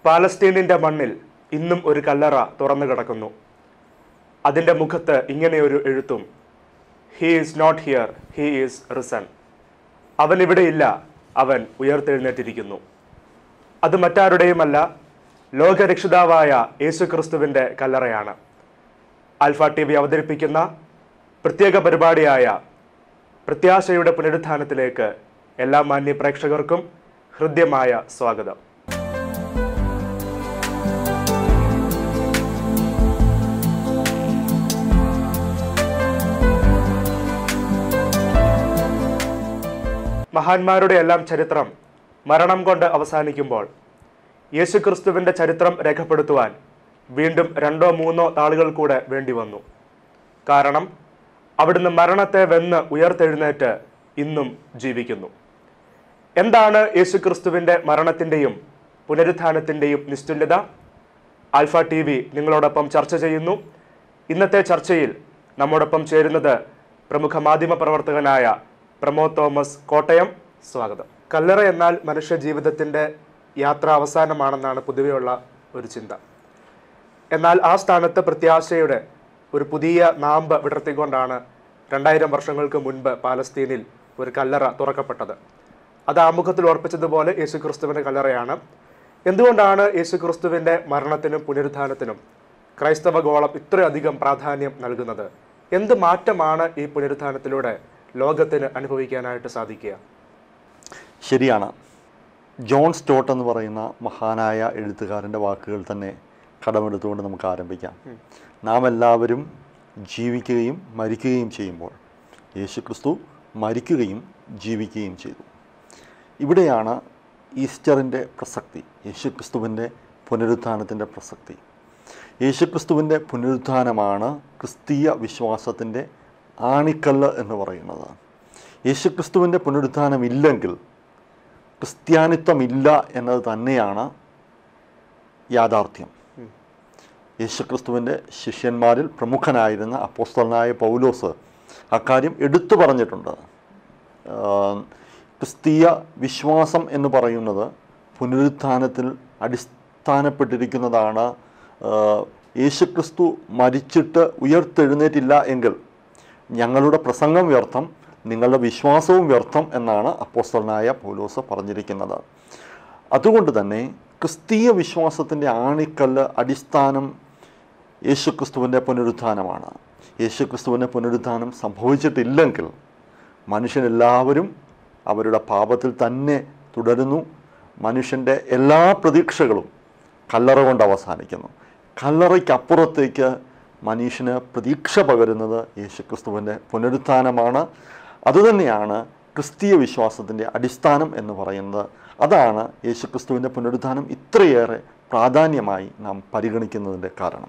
പാലസ്തീനിന്റെ മണ്ണിൽ ഇന്നും ഒരു കല്ലറ തുറന്നു കിടക്കുന്നു അതിൻ്റെ മുഖത്ത് ഇങ്ങനെയൊരു എഴുത്തും he is not here he is risen അവൻ ഇവിടെയില്ല അവൻ ഉയർത്തെഴുന്നേറ്റിരിക്കുന്നു അത് മറ്റാരുടെയുമല്ല ലോകരക്ഷിതാവായ യേശു ക്രിസ്തുവിൻ്റെ കല്ലറയാണ് ആൽഫ ടി വി അവതരിപ്പിക്കുന്ന പ്രത്യേക പരിപാടിയായ പ്രത്യാശയുടെ പുനരുത്ഥാനത്തിലേക്ക് എല്ലാ മാന്യ പ്രേക്ഷകർക്കും ഹൃദ്യമായ സ്വാഗതം മഹാന്മാരുടെ എല്ലാം ചരിത്രം മരണം കൊണ്ട് അവസാനിക്കുമ്പോൾ യേശുക്രിസ്തുവിന്റെ ചരിത്രം രേഖപ്പെടുത്തുവാൻ വീണ്ടും രണ്ടോ മൂന്നോ നാളുകൾ കൂടെ വേണ്ടി വന്നു കാരണം അവിടുന്ന് മരണത്തെ വെന്ന് ഉയർത്തെഴുന്നേറ്റ് ഇന്നും ജീവിക്കുന്നു എന്താണ് യേശുക്രിസ്തുവിന്റെ മരണത്തിന്റെയും പുനരുത്ഥാനത്തിന്റെയും നിസ്തുല്യത ആൽഫ ടി വി നിങ്ങളോടൊപ്പം ചർച്ച ചെയ്യുന്നു ഇന്നത്തെ ചർച്ചയിൽ നമ്മോടൊപ്പം ചേരുന്നത് പ്രമുഖ മാധ്യമ പ്രവർത്തകനായ പ്രമോദ് തോമസ് കോട്ടയം സ്വാഗതം കല്ലറ എന്നാൽ മനുഷ്യ ജീവിതത്തിന്റെ യാത്ര അവസാനമാണെന്നാണ് പൊതുവെയുള്ള ഒരു ചിന്ത എന്നാൽ ആ സ്ഥാനത്ത് പ്രത്യാശയുടെ ഒരു പുതിയ നാമ്പ് വിടർത്തിക്കൊണ്ടാണ് രണ്ടായിരം വർഷങ്ങൾക്ക് മുൻപ് പാലസ്തീനിൽ ഒരു കല്ലറ തുറക്കപ്പെട്ടത് അത് ആമുഖത്തിൽ ഓർപ്പിച്ചതുപോലെ യേശുക്രിസ്തുവിന്റെ കല്ലറയാണ് എന്തുകൊണ്ടാണ് യേശുക്രിസ്തുവിന്റെ മരണത്തിനും പുനരുത്ഥാനത്തിനും ക്രൈസ്തവ ഗോളം ഇത്രയധികം പ്രാധാന്യം നൽകുന്നത് എന്ത് മാറ്റമാണ് ഈ പുനരുത്ഥാനത്തിലൂടെ ലോകത്തിന് അനുഭവിക്കാനായിട്ട് സാധിക്കുക ശരിയാണ് ജോൺ സ്റ്റോട്ട് എന്ന് പറയുന്ന മഹാനായ എഴുത്തുകാരൻ്റെ വാക്കുകൾ തന്നെ കടമെടുത്തുകൊണ്ട് നമുക്ക് ആരംഭിക്കാം നാം എല്ലാവരും ജീവിക്കുകയും മരിക്കുകയും ചെയ്യുമ്പോൾ യേശുക്രിസ്തു മരിക്കുകയും ജീവിക്കുകയും ചെയ്തു ഇവിടെയാണ് ഈസ്റ്ററിൻ്റെ പ്രസക്തി യേശുക്രിസ്തുവിൻ്റെ പുനരുത്ഥാനത്തിൻ്റെ പ്രസക്തി യേശുക്രിസ്തുവിൻ്റെ പുനരുത്ഥാനമാണ് ക്രിസ്തീയ വിശ്വാസത്തിൻ്റെ ആണിക്കല്ല് എന്ന് പറയുന്നത് യേശുക്രിസ്തുവിൻ്റെ പുനരുത്ഥാനം ഇല്ലെങ്കിൽ ക്രിസ്ത്യാനിത്വമില്ല എന്നത് തന്നെയാണ് യാഥാർത്ഥ്യം യേശുക്രിസ്തുവിൻ്റെ ശിഷ്യന്മാരിൽ പ്രമുഖനായിരുന്ന അപ്പോസ്തലനായ പൗലോസ് അക്കാര്യം എടുത്തു പറഞ്ഞിട്ടുണ്ട് ആഹ് ക്രിസ്തീയ വിശ്വാസം എന്ന് പറയുന്നത് പുനരുത്ഥാനത്തിൽ അടിസ്ഥാനപ്പെട്ടിരിക്കുന്നതാണ് ആഹ് യേശുക്രിസ്തു മരിച്ചിട്ട് ഉയർത്തെഴുന്നേറ്റില്ല എങ്കിൽ ഞങ്ങളുടെ പ്രസംഗം വ്യർത്ഥം നിങ്ങളുടെ വിശ്വാസവും വ്യർത്ഥം എന്നാണ് അപ്പോസ്തലനായ പൗലോസ് പറഞ്ഞിരിക്കുന്നത് അതുകൊണ്ട് തന്നെ ക്രിസ്തീയ വിശ്വാസത്തിൻ്റെ ആണിക്കല്ല് അടിസ്ഥാനം യേശുക്രിസ്തുവിൻ്റെ പുനരുത്ഥാനമാണ് യേശുക്രിസ്തുവിൻ്റെ പുനരുത്ഥാനം സംഭവിച്ചിട്ടില്ലെങ്കിൽ മനുഷ്യനെല്ലാവരും അവരുടെ പാപത്തിൽ തന്നെ തുടരുന്നു മനുഷ്യൻ്റെ എല്ലാ പ്രതീക്ഷകളും കല്ലറ കൊണ്ട് അവസാനിക്കുന്നു കല്ലറയ്ക്കപ്പുറത്തേക്ക് മനുഷ്യന് പ്രതീക്ഷ പകരുന്നത് യേശുക്രിസ്തുവിൻ്റെ പുനരുത്ഥാനമാണ് അതുതന്നെയാണ് ക്രിസ്തീയ വിശ്വാസത്തിൻ്റെ അടിസ്ഥാനം എന്ന് പറയുന്നത് അതാണ് യേശുക്രിസ്തുവിൻ്റെ പുനരുത്ഥാനം ഇത്രയേറെ പ്രാധാന്യമായി നാം പരിഗണിക്കുന്നതിൻ്റെ കാരണം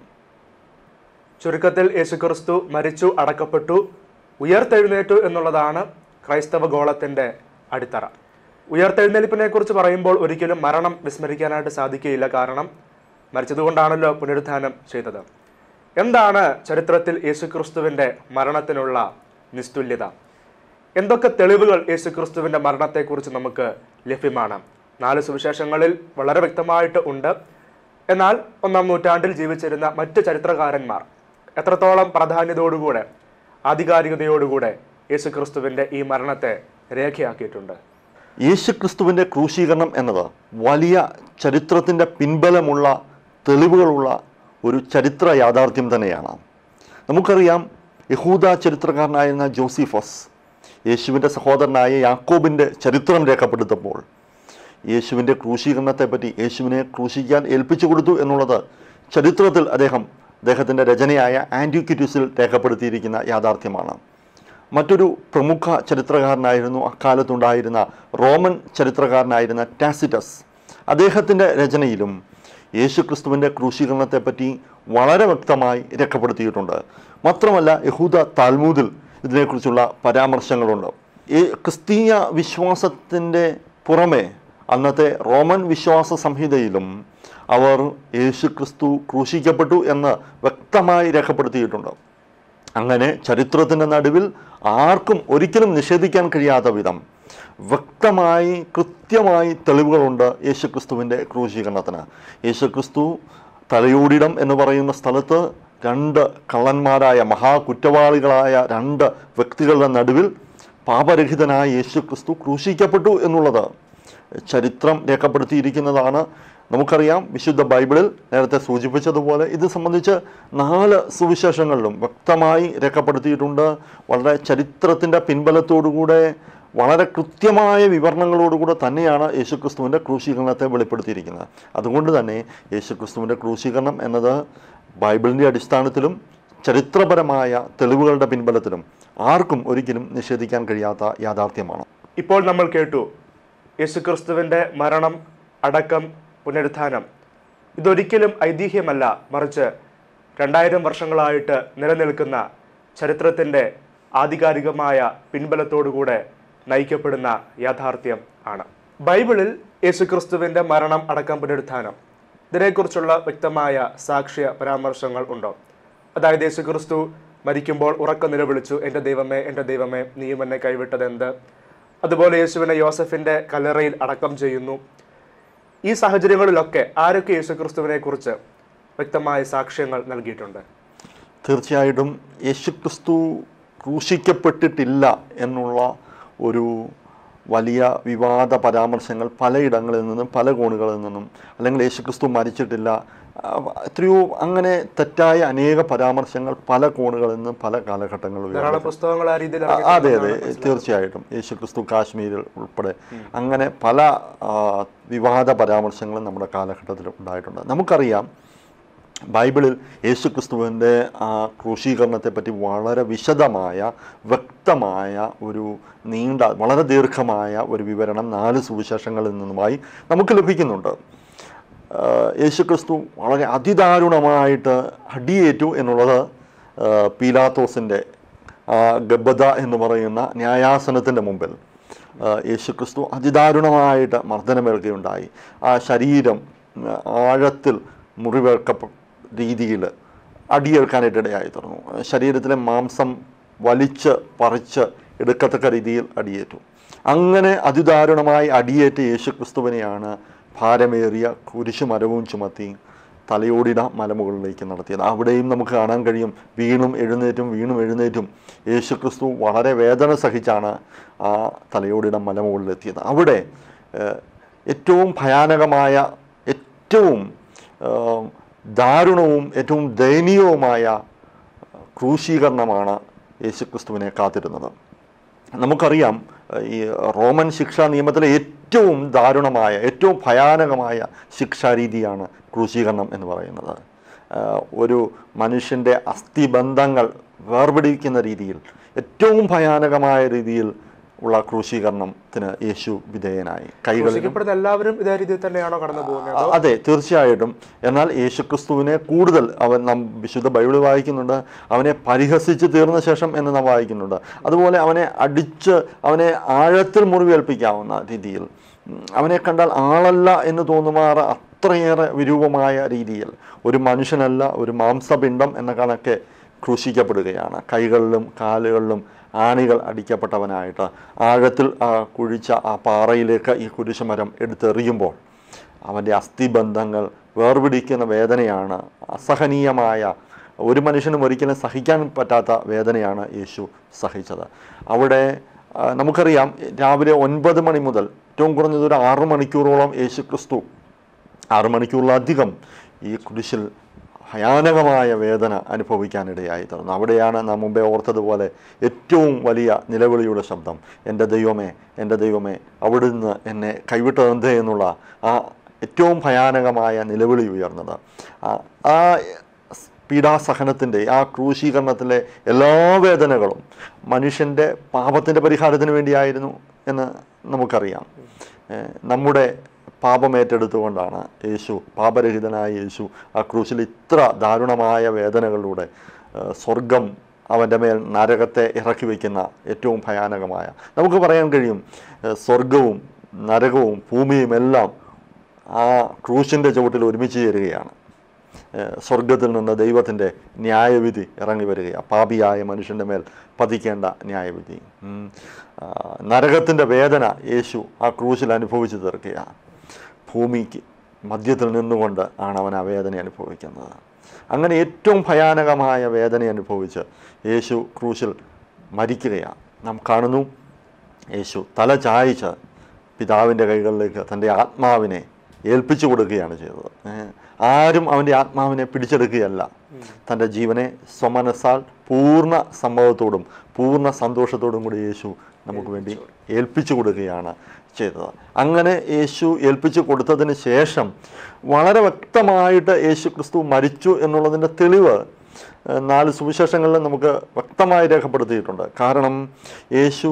ചുരുക്കത്തിൽ യേശുക്രിസ്തു മരിച്ചു അടക്കപ്പെട്ടു ഉയർത്തെഴുന്നേറ്റു എന്നുള്ളതാണ് ക്രൈസ്തവ ഗോളത്തിന്റെ അടിത്തറ ഉയർത്തെഴുന്നേൽപ്പിനെ കുറിച്ച് പറയുമ്പോൾ ഒരിക്കലും മരണം വിസ്മരിക്കാനായിട്ട് സാധിക്കുകയില്ല കാരണം മരിച്ചതുകൊണ്ടാണല്ലോ പുനരുത്ഥാനം ചെയ്തത് എന്താണ് ചരിത്രത്തിൽ യേശുക്രിസ്തുവിന്റെ മരണത്തിനുള്ള നിസ്തുല്യത എന്തൊക്കെ തെളിവുകൾ യേശുക്രിസ്തുവിന്റെ മരണത്തെക്കുറിച്ച് നമുക്ക് ലഭ്യമാണ് നാല് സുവിശേഷങ്ങളിൽ വളരെ വ്യക്തമായിട്ട് ഉണ്ട് എന്നാൽ ഒന്നാം നൂറ്റാണ്ടിൽ ജീവിച്ചിരുന്ന മറ്റ് ചരിത്രകാരന്മാർ എത്രത്തോളം പ്രാധാന്യത്തോടുകൂടെ ആധികാരികതയോടുകൂടെ യേശുക്രിസ്തുവിന്റെ ഈ മരണത്തെ രേഖയാക്കിയിട്ടുണ്ട് യേശുക്രിസ്തുവിൻ്റെ ക്രൂശീകരണം എന്നത് വലിയ ചരിത്രത്തിൻ്റെ പിൻബലമുള്ള തെളിവുകളുള്ള ഒരു ചരിത്ര യാഥാർത്ഥ്യം തന്നെയാണ് നമുക്കറിയാം യഹൂദ ചരിത്രകാരനായിരുന്ന ജോസിഫസ് യേശുവിൻ്റെ സഹോദരനായ യാക്കോബിൻ്റെ ചരിത്രം രേഖപ്പെടുത്തുമ്പോൾ യേശുവിൻ്റെ ക്രൂശീകരണത്തെപ്പറ്റി യേശുവിനെ ക്രൂശിക്കാൻ ഏൽപ്പിച്ചു കൊടുത്തു എന്നുള്ളത് ചരിത്രത്തിൽ അദ്ദേഹം അദ്ദേഹത്തിൻ്റെ രചനയായ ആൻറ്റിക്വിറ്റീസിൽ രേഖപ്പെടുത്തിയിരിക്കുന്ന യാഥാർത്ഥ്യമാണ് മറ്റൊരു പ്രമുഖ ചരിത്രകാരനായിരുന്നു അക്കാലത്തുണ്ടായിരുന്ന റോമൻ ചരിത്രകാരനായിരുന്ന ടാസിറ്റസ് അദ്ദേഹത്തിൻ്റെ രചനയിലും യേശുക്രിസ്തുവിൻ്റെ ക്രൂശീകരണത്തെപ്പറ്റി വളരെ വ്യക്തമായി രേഖപ്പെടുത്തിയിട്ടുണ്ട് മാത്രമല്ല യഹൂദ താൽമൂദിൽ ഇതിനെക്കുറിച്ചുള്ള പരാമർശങ്ങളുണ്ട് ഈ ക്രിസ്തീയ വിശ്വാസത്തിൻ്റെ പുറമെ അന്നത്തെ റോമൻ വിശ്വാസ സംഹിതയിലും അവർ യേശുക്രിസ്തു ക്രൂശിക്കപ്പെട്ടു എന്ന് വ്യക്തമായി രേഖപ്പെടുത്തിയിട്ടുണ്ട് അങ്ങനെ ചരിത്രത്തിൻ്റെ നടുവിൽ ആർക്കും ഒരിക്കലും നിഷേധിക്കാൻ കഴിയാത്ത വിധം വ്യക്തമായി കൃത്യമായി തെളിവുകളുണ്ട് യേശുക്രിസ്തുവിൻ്റെ ക്രൂശീകരണത്തിന് യേശുക്രിസ്തു തലയോടിടം എന്ന് പറയുന്ന സ്ഥലത്ത് രണ്ട് കള്ളന്മാരായ മഹാകുറ്റവാളികളായ രണ്ട് വ്യക്തികളുടെ നടുവിൽ പാപരഹിതനായ യേശുക്രിസ്തു ക്രൂശിക്കപ്പെട്ടു എന്നുള്ളത് ചരിത്രം രേഖപ്പെടുത്തിയിരിക്കുന്നതാണ് നമുക്കറിയാം വിശുദ്ധ ബൈബിളിൽ നേരത്തെ സൂചിപ്പിച്ചതുപോലെ ഇത് സംബന്ധിച്ച് നാല് സുവിശേഷങ്ങളിലും വ്യക്തമായി രേഖപ്പെടുത്തിയിട്ടുണ്ട് വളരെ ചരിത്രത്തിൻ്റെ പിൻബലത്തോടുകൂടെ വളരെ കൃത്യമായ വിവരണങ്ങളോടുകൂടെ തന്നെയാണ് യേശുക്രിസ്തുവിൻ്റെ ക്രൂശീകരണത്തെ വെളിപ്പെടുത്തിയിരിക്കുന്നത് അതുകൊണ്ട് തന്നെ യേശുക്രിസ്തുവിൻ്റെ ക്രൂശീകരണം എന്നത് ബൈബിളിൻ്റെ അടിസ്ഥാനത്തിലും ചരിത്രപരമായ തെളിവുകളുടെ പിൻബലത്തിലും ആർക്കും ഒരിക്കലും നിഷേധിക്കാൻ കഴിയാത്ത യാഥാർത്ഥ്യമാണ് ഇപ്പോൾ നമ്മൾ കേട്ടു യേശുക്രിസ്തുവിൻ്റെ മരണം അടക്കം പുനരുത്ഥാനം ഇതൊരിക്കലും ഐതിഹ്യമല്ല മറിച്ച് രണ്ടായിരം വർഷങ്ങളായിട്ട് നിലനിൽക്കുന്ന ചരിത്രത്തിൻ്റെ ആധികാരികമായ പിൻബലത്തോടുകൂടെ നയിക്കപ്പെടുന്ന യാഥാർത്ഥ്യം ആണ് ബൈബിളിൽ യേശുക്രിസ്തുവിൻ്റെ മരണം അടക്കം പുനരുത്ഥാനം ഇതിനെക്കുറിച്ചുള്ള വ്യക്തമായ സാക്ഷ്യ പരാമർശങ്ങൾ ഉണ്ടോ അതായത് യേശുക്രിസ്തു മരിക്കുമ്പോൾ ഉറക്കം നിലവിളിച്ചു എൻ്റെ ദൈവമേ എൻ്റെ ദൈവമേ നീയും എന്നെ കൈവിട്ടതെന്ത് അതുപോലെ യേശുവിനെ യോസഫിൻ്റെ കല്ലറയിൽ അടക്കം ചെയ്യുന്നു ഈ സാഹചര്യങ്ങളിലൊക്കെ ആരൊക്കെ യേശുക്രിസ്തുവിനെ കുറിച്ച് വ്യക്തമായ സാക്ഷ്യങ്ങൾ നൽകിയിട്ടുണ്ട് തീർച്ചയായിട്ടും യേശുക്രിസ്തു ക്രൂശിക്കപ്പെട്ടിട്ടില്ല എന്നുള്ള ഒരു വലിയ വിവാദ പരാമർശങ്ങൾ പലയിടങ്ങളിൽ നിന്നും പല കോണുകളിൽ നിന്നും അല്ലെങ്കിൽ യേശുക്രിസ്തു മരിച്ചിട്ടില്ല ആ, എത്രയോ അങ്ങനെ തെറ്റായ അനേക പരാമർശങ്ങൾ പല കോണുകളിൽ നിന്നും പല കാലഘട്ടങ്ങളിൽ ഉയർന്നു ധാരാളം പുസ്തകങ്ങൾ ആ രീതിയിൽ ആ, അതെ അതെ ഇറങ്ങിയിട്ടുണ്ടെന്നാണ് തീർച്ചയായിട്ടും യേശുക്രിസ്തു കാശ്മീരിൽ ഉൾപ്പെടെ അങ്ങനെ പല ആ, വിവാദ പരാമർശങ്ങളും നമ്മുടെ കാലഘട്ടത്തിൽ ഉണ്ടായിട്ടുണ്ട് നമുക്കറിയാം ബൈബിളിൽ യേശുക്രിസ്തുവിൻ്റെ ആ ക്രൂശീകരണത്തെ പറ്റി വളരെ വിശദമായ വ്യക്തമായ ഒരു നീണ്ട വളരെ ദീർഘമായ ഒരു വിവരണം നാല് സുവിശേഷങ്ങളിൽ നിന്നുമായി നമുക്ക് ലഭിക്കുന്നുണ്ട് ആ, യേശുക്രിസ്തു വളരെ അതിദാരുണമായിട്ട് അടിയേറ്റു എന്നുള്ളത് ആ, പീലാത്തോസിൻ്റെ ആ ഗബദ എന്ന് പറയുന്ന ന്യായാസനത്തിൻ്റെ മുമ്പിൽ ആ, യേശുക്രിസ്തു അതിദാരുണമായിട്ട് മർദ്ദനമേൽക്കുകയുണ്ടായി ആ ശരീരം ഉം, ആഴത്തിൽ മുറിവേൽക്ക രീതിയിൽ അടിയേൽക്കാനായിട്ട് ഇടയായി തീർന്നു ശരീരത്തിലെ മാംസം വലിച്ച് പറിച്ച് എടുക്കത്തക്ക രീതിയിൽ അടിയേറ്റു അങ്ങനെ അതിദാരുണമായി അടിയേറ്റ യേശുക്രിസ്തുവിനെയാണ് ഭാരമേറിയ കുരിശുമരവും ചുമത്തി തലയോടിട മലമുകളിലേക്ക് നടത്തിയത് അവിടെയും നമുക്ക് കാണാൻ കഴിയും വീണും എഴുന്നേറ്റും വീണും എഴുന്നേറ്റും യേശുക്രിസ്തു വളരെ വേദന സഹിച്ചാണ് ആ തലയോടിട മലമുകളിലെത്തിയത് അവിടെ ഏഹ്, ഏറ്റവും ഭയാനകമായ ഏറ്റവും ഏഹ്, ദാരുണവും ഏറ്റവും ദയനീയവുമായ ക്രൂശീകരണമാണ് യേശുക്രിസ്തുവിനെ കാത്തിരുന്നത് നമുക്കറിയാം ഏഹ്, ഈ റോമൻ ശിക്ഷാ നിയമത്തിലെ ഏറ്റവും ദാരുണമായ ഏറ്റവും ഭയാനകമായ ശിക്ഷാരീതിയാണ് ക്രൂശീകരണം എന്ന് പറയുന്നത് ഏഹ്, ഒരു മനുഷ്യൻ്റെ അസ്ഥിബന്ധങ്ങൾ വേർപിടിക്കുന്ന രീതിയിൽ ഏറ്റവും ഭയാനകമായ രീതിയിൽ ഉള്ള ക്രൂശീകരണത്തിന് യേശു വിധേയനായി കൈകളിലും ക്രൂശിക്കപ്പെടുന്ന എല്ലാവരും ഇതേ രീതിയിൽ തന്നെയാണോ കടന്നു പോകുന്നത് അ- അതെ തീർച്ചയായിട്ടും എന്നാൽ യേശുക്രിസ്തുവിനെ കൂടുതൽ അവൻ നാം വിശുദ്ധ ബൈബിൾ വായിക്കുന്നുണ്ട് അവനെ പരിഹസിച്ച് തീർന്ന ശേഷം എന്ന് നാം വായിക്കുന്നുണ്ട് അതുപോലെ അവനെ അടിച്ച് അവനെ ആഴത്തിൽ മുറിവേൽപ്പിക്കാവുന്ന രീതിയിൽ ഉം, അവനെ കണ്ടാൽ ആളല്ല എന്ന് തോന്നുമാറ് അത്രയേറെ വിരൂപമായ രീതിയിൽ ഒരു മനുഷ്യനല്ല ഒരു മാംസപിണ്ഡം എന്ന കണക്കെ ക്രൂശിക്കപ്പെടുകയാണ് കൈകളിലും കാലുകളിലും ആണികൾ അടിക്കപ്പെട്ടവനായിട്ട് ആഴത്തിൽ ആ കുഴിച്ച ആ പാറയിലേക്ക് ഈ കുരിശുമരം എടുത്തെറിയുമ്പോൾ അവൻ്റെ അസ്ഥിബന്ധങ്ങൾ വേർപിടിക്കുന്ന വേദനയാണ് അസഹനീയമായ ഒരു മനുഷ്യനും ഒരിക്കലും സഹിക്കാൻ പറ്റാത്ത വേദനയാണ് യേശു സഹിച്ചത് അവിടെ ആ, നമുക്കറിയാം രാവിലെ ഒൻപത് മണി മുതൽ ഏറ്റവും കുറഞ്ഞത് ഒരു ആറു മണിക്കൂറോളം യേശു ക്രിസ്തു ആറു മണിക്കൂറിലധികം ഈ കുരിശിൽ ഭയാനകമായ വേദന അനുഭവിക്കാനിടയായി തീർന്നു അവിടെയാണ് നാം മുമ്പേ ഓർത്തതുപോലെ ഏറ്റവും വലിയ നിലവിളിയുടെ ശബ്ദം എൻ്റെ ദൈവമേ എൻ്റെ ദൈവമേ അവിടുന്ന് എന്നെ കൈവിട്ടതെന്തേ എന്നുള്ള ആ ഏറ്റവും ഭയാനകമായ നിലവിളി ഉയർന്നത് ആ- ആ പീഡാസഹനത്തിൻ്റെ ആ ക്രൂശീകരണത്തിലെ എല്ലാ വേദനകളും മനുഷ്യൻ്റെ പാപത്തിൻ്റെ പരിഹാരത്തിന് വേണ്ടിയായിരുന്നു എന്ന് നമുക്കറിയാം ഏഹ് നമ്മുടെ പാപമേറ്റെടുത്തുകൊണ്ടാണ് യേശു പാപരഹിതനായ യേശു ആ ക്രൂശിൽ ഇത്ര ദാരുണമായ വേദനകളിലൂടെ ഏഹ് സ്വർഗം അവൻ്റെ മേൽ നരകത്തെ ഇറക്കി വയ്ക്കുന്ന ഏറ്റവും ഭയാനകമായ നമുക്ക് പറയാൻ കഴിയും ഏഹ് സ്വർഗവും നരകവും ഭൂമിയും എല്ലാം ആ ക്രൂശിൻ്റെ ചുവട്ടിൽ ഒരുമിച്ച് ചേരുകയാണ് ഏഹ് സ്വർഗത്തിൽ നിന്ന് ദൈവത്തിൻ്റെ ന്യായവിധി ഇറങ്ങി വരികയാണ് പാപിയായ മനുഷ്യൻ്റെ മേൽ പതിക്കേണ്ട ന്യായവിധി ഉം. ആ, നരകത്തിൻ്റെ വേദന യേശു ആ ക്രൂശിൽ അനുഭവിച്ചു തീർക്കുകയാണ് ഭൂമിക്ക് മധ്യത്തിൽ നിന്നുകൊണ്ട് ആണ് അവൻ ആ വേദന അനുഭവിക്കുന്നത് അങ്ങനെ ഏറ്റവും ഭയാനകമായ വേദന അനുഭവിച്ച് യേശു ക്രൂശിൽ മരിക്കുകയാണ് നാം കാണുന്നു യേശു തല ചായച്ച് പിതാവിൻ്റെ കൈകളിലേക്ക് തൻ്റെ ആത്മാവിനെ ഏൽപ്പിച്ചു കൊടുക്കുകയാണ് ചെയ്തത് ഏ, ആരും അവൻ്റെ ആത്മാവിനെ പിടിച്ചെടുക്കുകയല്ല തൻ്റെ ജീവനെ സ്വമനസ്സാൽ പൂർണ്ണ സമ്മതത്തോടും പൂർണ്ണ സന്തോഷത്തോടും കൂടി യേശു നമുക്ക് വേണ്ടി ഏൽപ്പിച്ചു കൊടുക്കുകയാണ് ചെയ്തത് അങ്ങനെ യേശു ഏൽപ്പിച്ചു കൊടുത്തതിന് ശേഷം വളരെ വ്യക്തമായിട്ട് യേശു ക്രിസ്തു മരിച്ചു എന്നുള്ളതിൻ്റെ തെളിവ് ഏഹ്, നാല് സുവിശേഷങ്ങളിൽ നമുക്ക് വ്യക്തമായി രേഖപ്പെടുത്തിയിട്ടുണ്ട് കാരണം യേശു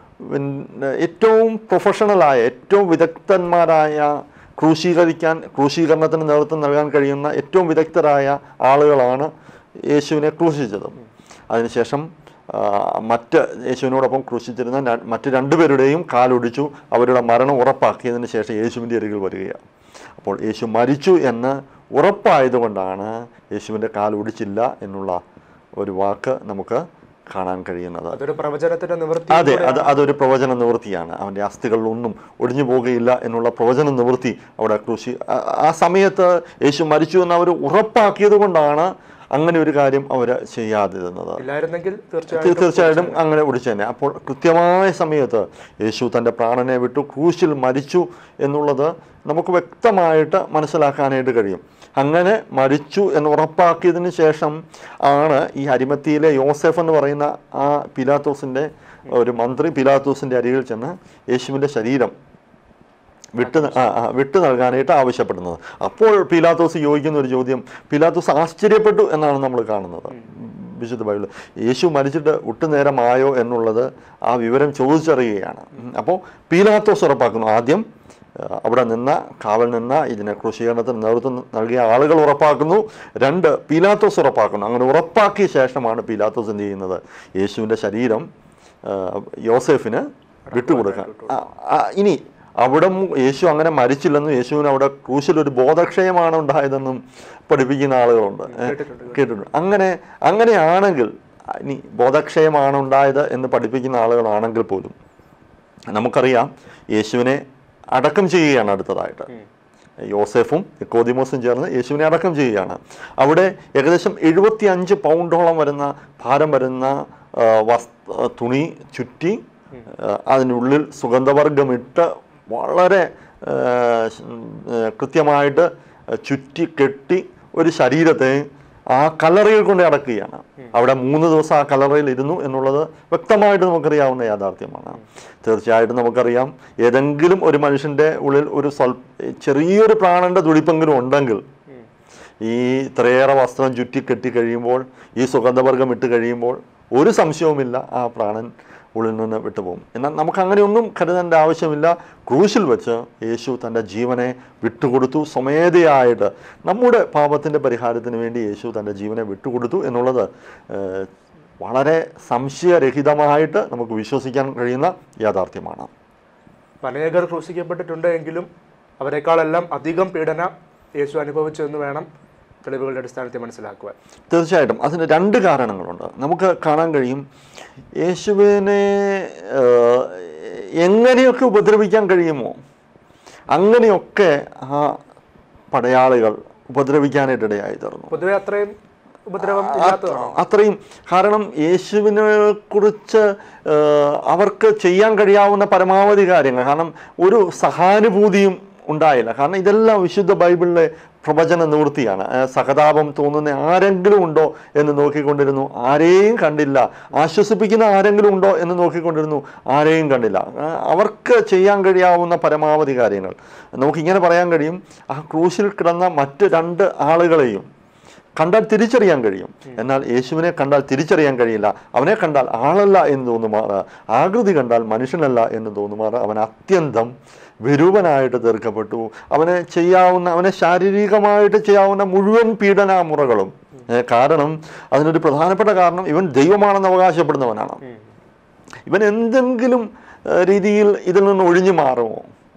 പിന്നെ ഏറ്റവും പ്രൊഫഷണലായ ഏറ്റവും വിദഗ്ധന്മാരായ ക്രൂശീകരിക്കാൻ ക്രൂശീകരണത്തിന് നേതൃത്വം നൽകാൻ കഴിയുന്ന ഏറ്റവും വിദഗ്ധരായ ആളുകളാണ് യേശുവിനെ ക്രൂശിച്ചത് അതിനുശേഷം ആ, മറ്റ് യേശുവിനോടൊപ്പം ക്രൂശിച്ചിരുന്ന ര- മറ്റ് രണ്ടുപേരുടെയും കാലൊടിച്ചു അവരുടെ മരണം ഉറപ്പാക്കിയതിന് ശേഷം യേശുവിൻ്റെ അരികിൽ വരികയാണ് അപ്പോൾ യേശു മരിച്ചു എന്ന് ഉറപ്പായതുകൊണ്ടാണ് യേശുവിൻ്റെ കാലൊടിച്ചില്ല എന്നുള്ള ഒരു വാക്ക് നമുക്ക് കാണാൻ കഴിയുന്നത് അതൊരു പ്രവചനത്തിന്റെ നിവൃത്തി അതെ അത് അതൊരു പ്രവചന നിവൃത്തിയാണ് അവൻ്റെ അസ്ഥികളിലൊന്നും ഒടിഞ്ഞു പോകുകയില്ല എന്നുള്ള പ്രവചന നിവൃത്തി അവിടെ കൃഷി ആ- ആ സമയത്ത് യേശു മരിച്ചു എന്ന് അവർ ഉറപ്പാക്കിയത് കൊണ്ടാണ് അങ്ങനെ ഒരു കാര്യം അവർ ചെയ്യാതിരുന്നത് ഇല്ലായിരുന്നെങ്കിൽ തീ- തീർച്ചയായും തീർച്ചയായിട്ടും അങ്ങനെ ഒടിച്ചേനെ അപ്പോൾ കൃത്യമായ സമയത്ത് യേശു തൻ്റെ പ്രാണനെ വിട്ടു ക്രൂശിൽ മരിച്ചു എന്നുള്ളത് നമുക്ക് വ്യക്തമായിട്ട് മനസ്സിലാക്കാനായിട്ട് കഴിയും അങ്ങനെ മരിച്ചു എന്ന് ഉറപ്പാക്കിയതിന് ശേഷം ആണ് ഈ അരിമത്തിയിലെ യോസെഫ് എന്ന് പറയുന്ന ആ പിലാത്തോസിൻ്റെ ഒരു മന്ത്രി പിലാത്തോസിൻ്റെ അരികിൽ ചെന്ന് യേശുവിൻ്റെ ശരീരം വിട്ട് ന- ആ, ആ, വിട്ട് നൽകാനായിട്ട് ആവശ്യപ്പെടുന്നത് അപ്പോൾ പീലാത്തോസ് ചോദിക്കുന്ന ഒരു ചോദ്യം പീലാത്തോസ് ആശ്ചര്യപ്പെട്ടു എന്നാണ് നമ്മൾ കാണുന്നത് വിശുദ്ധ ബൈബിൾ യേശു മരിച്ചിട്ട് ഒട്ടുനേരമായോ എന്നുള്ളത് ആ വിവരം ചോദിച്ചറിയുകയാണ് ഉം. അപ്പോൾ പീലാത്തോസ് ഉറപ്പാക്കുന്നു ആദ്യം ആ, അവിടെ നിന്ന കാവൽ നിന്ന ഇതിനെ ക്രൂശീകരണത്തിന് നേതൃത്വം നൽകിയ ആളുകൾ ഉറപ്പാക്കുന്നു രണ്ട് പീലാത്തോസ് ഉറപ്പാക്കുന്നു അങ്ങനെ ഉറപ്പാക്കിയ ശേഷമാണ് പീലാത്തോസ് എന്ത് ചെയ്യുന്നത് യേശുവിൻ്റെ ശരീരം ആ, യോസെഫിന് വിട്ടുകൊടുക്കാൻ ആ, ആ, ഇനി അവിടെ മു- യേശു അങ്ങനെ മരിച്ചില്ലെന്നും യേശുവിന് അവിടെ ക്രൂശിൽ ഒരു ബോധക്ഷയമാണ് ഉണ്ടായതെന്നും പഠിപ്പിക്കുന്ന ആളുകളുണ്ട് ഏ, കേട്ടിട്ടുണ്ട്. കേട്ടിട്ടുണ്ട് അങ്ങനെ അങ്ങനെയാണെങ്കിൽ ഇനി ബോധക്ഷയമാണ് ഉണ്ടായത് എന്ന് പഠിപ്പിക്കുന്ന ആളുകളാണെങ്കിൽ പോലും നമുക്കറിയാം യേശുവിനെ അടക്കം ചെയ്യുകയാണ് അടുത്തതായിട്ട് യോസെഫും നിക്കോദിമോസും ചേർന്ന് യേശുവിനെ അടക്കം ചെയ്യുകയാണ് അവിടെ ഏകദേശം എഴുപത്തി അഞ്ച് പൗണ്ടോളം വരുന്ന ഭാരം വരുന്ന ആ, വസ് ആ, തുണി ചുറ്റി ആ, അതിനുള്ളിൽ സുഗന്ധവർഗമിട്ട് വളരെ ആ, ശ്- ആ, കൃത്യമായിട്ട് ചുറ്റി കെട്ടി ഒരു ശരീരത്തെ ആ കല്ലറയിൽ കൊണ്ട് അടക്കുകയാണ് അവിടെ മൂന്ന് ദിവസം ആ കല്ലറയിൽ ഇരുന്നു എന്നുള്ളത് വ്യക്തമായിട്ട് നമുക്കറിയാവുന്ന യാഥാർത്ഥ്യമാണ് തീർച്ചയായിട്ടും നമുക്കറിയാം ഏതെങ്കിലും ഒരു മനുഷ്യൻ്റെ ഉള്ളിൽ ഒരു സ്വൽ ചെറിയൊരു പ്രാണന്റെ തുടിപ്പെങ്കിലും ഉണ്ടെങ്കിൽ ഈ ഇത്രയേറെ വസ്ത്രം ചുറ്റി കെട്ടി കഴിയുമ്പോൾ ഈ സുഗന്ധവർഗം ഇട്ട് കഴിയുമ്പോൾ ഒരു സംശയവുമില്ല ആ പ്രാണൻ ഉള്ളിൽ നിന്ന് വിട്ടുപോകും എന്നാൽ നമുക്ക് അങ്ങനെയൊന്നും കരുതേണ്ട ആവശ്യമില്ല ക്രൂശിൽ വെച്ച് യേശു തൻ്റെ ജീവനെ വിട്ടുകൊടുത്തു സ്വമേധയായിട്ട് നമ്മുടെ പാപത്തിൻ്റെ പരിഹാരത്തിന് വേണ്ടി യേശു തൻ്റെ ജീവനെ വിട്ടുകൊടുത്തു എന്നുള്ളത് ഏഹ്, വളരെ സംശയരഹിതമായിട്ട് നമുക്ക് വിശ്വസിക്കാൻ കഴിയുന്ന യാഥാർത്ഥ്യമാണ് അനേകർ ക്രൂശിക്കപ്പെട്ടിട്ടുണ്ട് എങ്കിലും അവരെക്കാളെല്ലാം അധികം പീഡന യേശു അനുഭവിച്ചു എന്ന് വേണം തെളിവുകളുടെ അടിസ്ഥാനത്തിൽ മനസ്സിലാക്കുവാൻ തീർച്ചയായിട്ടും അതിന് രണ്ട് കാരണങ്ങളുണ്ട് നമുക്ക് കാണാൻ കഴിയും യേശുവിനെ ഏഹ്, എങ്ങനെയൊക്കെ ഉപദ്രവിക്കാൻ കഴിയുമോ അങ്ങനെയൊക്കെ ആ പടയാളികൾ ഉപദ്രവിക്കാനായിട്ട് ഇടയായി തീർന്നു പൊതുവെ അത്രയും ഉപദ്രവം ഇല്ലാത്തതാണോ അത്രയും കാരണം യേശുവിനെ കുറിച്ച് ഏഹ്, അവർക്ക് ചെയ്യാൻ കഴിയാവുന്ന പരമാവധി കാര്യങ്ങൾ കാരണം ഒരു സഹാനുഭൂതിയും ഉണ്ടായില്ല കാരണം ഇതെല്ലാം വിശുദ്ധ ബൈബിളിലെ പ്രവചന നിവൃത്തിയാണ് ഏഹ്, സഹതാപം തോന്നുന്ന ആരെങ്കിലും ഉണ്ടോ എന്ന് നോക്കിക്കൊണ്ടിരുന്നു ആരെയും കണ്ടില്ല ആശ്വസിപ്പിക്കുന്ന ആരെങ്കിലും ഉണ്ടോ എന്ന് നോക്കിക്കൊണ്ടിരുന്നു ആരെയും കണ്ടില്ല ഏഹ്, അവർക്ക് ചെയ്യാൻ കഴിയാവുന്ന പരമാവധി കാര്യങ്ങൾ നമുക്കിങ്ങനെ പറയാൻ കഴിയും ആ ക്രൂശിൽ കിടന്ന മറ്റ് രണ്ട് ആളുകളെയും കണ്ടാൽ തിരിച്ചറിയാൻ കഴിയും എന്നാൽ യേശുവിനെ കണ്ടാൽ തിരിച്ചറിയാൻ കഴിയില്ല അവനെ കണ്ടാൽ ആളല്ല എന്ന് തോന്നുമാറ് ആകൃതി കണ്ടാൽ മനുഷ്യനല്ല എന്ന് തോന്നുമാറ് അവൻ അത്യന്തം വിരൂപനായിട്ട് തീർക്കപ്പെട്ടു അവനെ ചെയ്യാവുന്ന അവനെ ശാരീരികമായിട്ട് ചെയ്യാവുന്ന മുഴുവൻ പീഡനാമുറകളും ഏ, കാരണം അതിനൊരു പ്രധാനപ്പെട്ട കാരണം ഇവൻ ദൈവമാണെന്ന് അവകാശപ്പെടുന്നവനാണ് ഇവൻ എന്തെങ്കിലും ഏ, രീതിയിൽ ഇതിൽ നിന്ന് ഒഴിഞ്ഞു മാറുമോ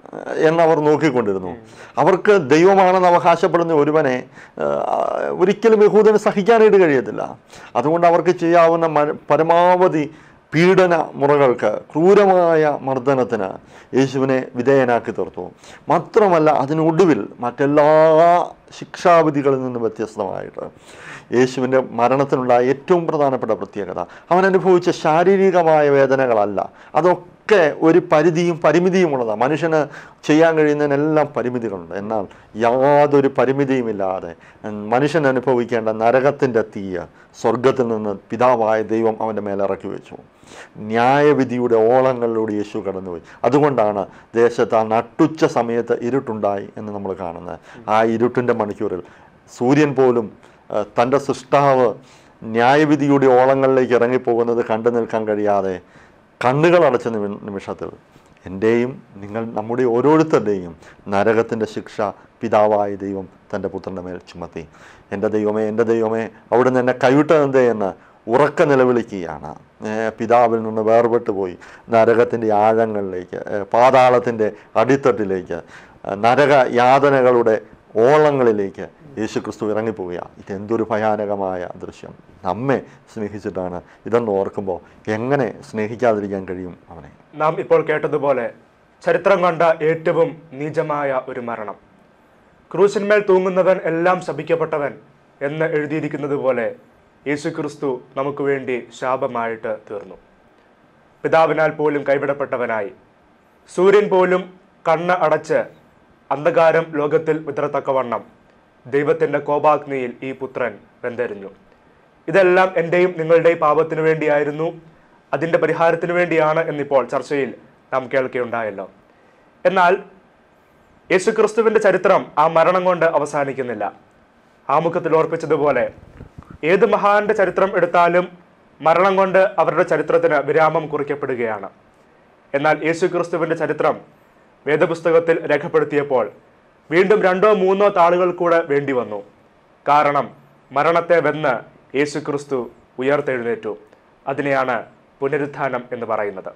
എന്നവർ നോക്കിക്കൊണ്ടിരുന്നു അവർക്ക് ദൈവമാണെന്ന് അവകാശപ്പെടുന്ന ഒരുവനെ ആ, ഒരിക്കലും യഹൂദന് സഹിക്കാനായിട്ട് കഴിയത്തില്ല അതുകൊണ്ട് അവർക്ക് ചെയ്യാവുന്ന മ- പരമാവധി പീഡന മുറകൾക്ക് ക്രൂരമായ മർദ്ദനത്തിന് യേശുവിനെ വിധേയനാക്കി തീർത്തു മാത്രമല്ല അതിനൊടുവിൽ മറ്റെല്ലാ ശിക്ഷാവിധികളിൽ നിന്ന് വ്യത്യസ്തമായിട്ട് യേശുവിൻ്റെ മരണത്തിനുണ്ടായ ഏറ്റവും പ്രധാനപ്പെട്ട പ്രത്യേകത അവൻ അനുഭവിച്ച ശാരീരികമായ വേദനകളല്ല അതൊക്കെ ഒരു പരിധിയും പരിമിതിയുമുള്ളതാണ് മനുഷ്യന് ചെയ്യാൻ കഴിയുന്നതിനെല്ലാം പരിമിതികളുണ്ട് എന്നാൽ യാതൊരു പരിമിതിയുമില്ലാതെ മനുഷ്യൻ അനുഭവിക്കേണ്ട നരകത്തിൻ്റെ തീയ സ്വർഗത്തിൽ നിന്ന് പിതാവായ ദൈവം അവൻ്റെ മേലെ ഇറക്കി വെച്ചു ന്യായവിധിയുടെ ഓളങ്ങളിലൂടെ യേശു കടന്നുപോയി അതുകൊണ്ടാണ് ദേശത്ത് ആ നട്ടുച്ച സമയത്ത് ഇരുട്ടുണ്ടായി എന്ന് നമ്മൾ കാണുന്നത് ആ ഇരുട്ടിൻ്റെ മണിക്കൂറിൽ സൂര്യൻ പോലും ആ, തൻ്റെ സൃഷ്ടാവ് ന്യായവിധിയുടെ ഓളങ്ങളിലേക്ക് ഇറങ്ങിപ്പോകുന്നത് കണ്ടു നിൽക്കാൻ കഴിയാതെ കണ്ണുകൾ അടച്ച നിമി നിമിഷത്തിൽ എൻ്റെയും നിങ്ങൾ നമ്മുടെ ഓരോരുത്തരുടെയും നരകത്തിൻ്റെ ശിക്ഷ പിതാവായ ദൈവം തൻ്റെ പുത്രൻ്റെ മേൽ ചുമത്തി എൻ്റെ ദൈവമേ എൻ്റെ ദൈവമേ അവിടുന്ന് എന്നെ കൈവിട്ടതെന്തേ എന്ന് ഉറക്ക നിലവിളിക്കുകയാണ് ഏ, പിതാവിൽ നിന്ന് വേർപെട്ട് പോയി നരകത്തിൻ്റെ ആഴങ്ങളിലേക്ക് ഏ, പാതാളത്തിൻ്റെ അടിത്തട്ടിലേക്ക് ഏ, നരക യാതനകളുടെ ഓളങ്ങളിലേക്ക് യേശു ക്രിസ്തു ഇറങ്ങിപ്പോവുകയാണ് ഇതെന്തൊരു ഭയാനകമായ ദൃശ്യം നമ്മെ സ്നേഹിച്ചിട്ടാണ് ഇതെന്ന് ഓർക്കുമ്പോൾ എങ്ങനെ സ്നേഹിക്കാതിരിക്കാൻ കഴിയും അവനെ നാം ഇപ്പോൾ കേട്ടതുപോലെ ചരിത്രം കണ്ട ഏറ്റവും നീചമായ ഒരു മരണം ക്രൂശിന്മേൽ തൂങ്ങുന്നവൻ എല്ലാം ശപിക്കപ്പെട്ടവൻ എന്ന് എഴുതിയിരിക്കുന്നത് പോലെ യേശു ക്രിസ്തു നമുക്ക് വേണ്ടി ശാപമായിട്ട് തീർന്നു പിതാവിനാൽ പോലും കൈവിടപ്പെട്ടവനായി സൂര്യൻ പോലും കണ്ണ് അടച്ച് അന്ധകാരം ലോകത്തിൽ വിതറത്തക്കവണ്ണം ദൈവത്തിൻ്റെ കോപാഗ്നിയിൽ ഈ പുത്രൻ വെന്തെറിഞ്ഞു ഇതെല്ലാം എൻ്റെയും നിങ്ങളുടെയും പാപത്തിനു വേണ്ടിയായിരുന്നു അതിൻ്റെ പരിഹാരത്തിനു വേണ്ടിയാണ് എന്നിപ്പോൾ ചർച്ചയിൽ നാം കേൾക്കുകയുണ്ടായല്ലോ എന്നാൽ യേശുക്രിസ്തുവിൻ്റെ ചരിത്രം ആ മരണം കൊണ്ട് അവസാനിക്കുന്നില്ല ആമുഖത്തിൽ ഓർപ്പിച്ചതുപോലെ ഏത് മഹാന്റെ ചരിത്രം എടുത്താലും മരണം കൊണ്ട് അവരുടെ ചരിത്രത്തിന് വിരാമം കുറിക്കപ്പെടുകയാണ് എന്നാൽ യേശുക്രിസ്തുവിൻ്റെ ചരിത്രം വേദപുസ്തകത്തിൽ രേഖപ്പെടുത്തിയപ്പോൾ വീണ്ടും രണ്ടോ മൂന്നോ താളുകൾ കൂടെ വേണ്ടി വന്നു കാരണം മരണത്തെ വെന്ന് യേശുക്രിസ്തു ഉയർത്തെഴുന്നേറ്റു അതിനെയാണ് പുനരുത്ഥാനം എന്ന് പറയുന്നത്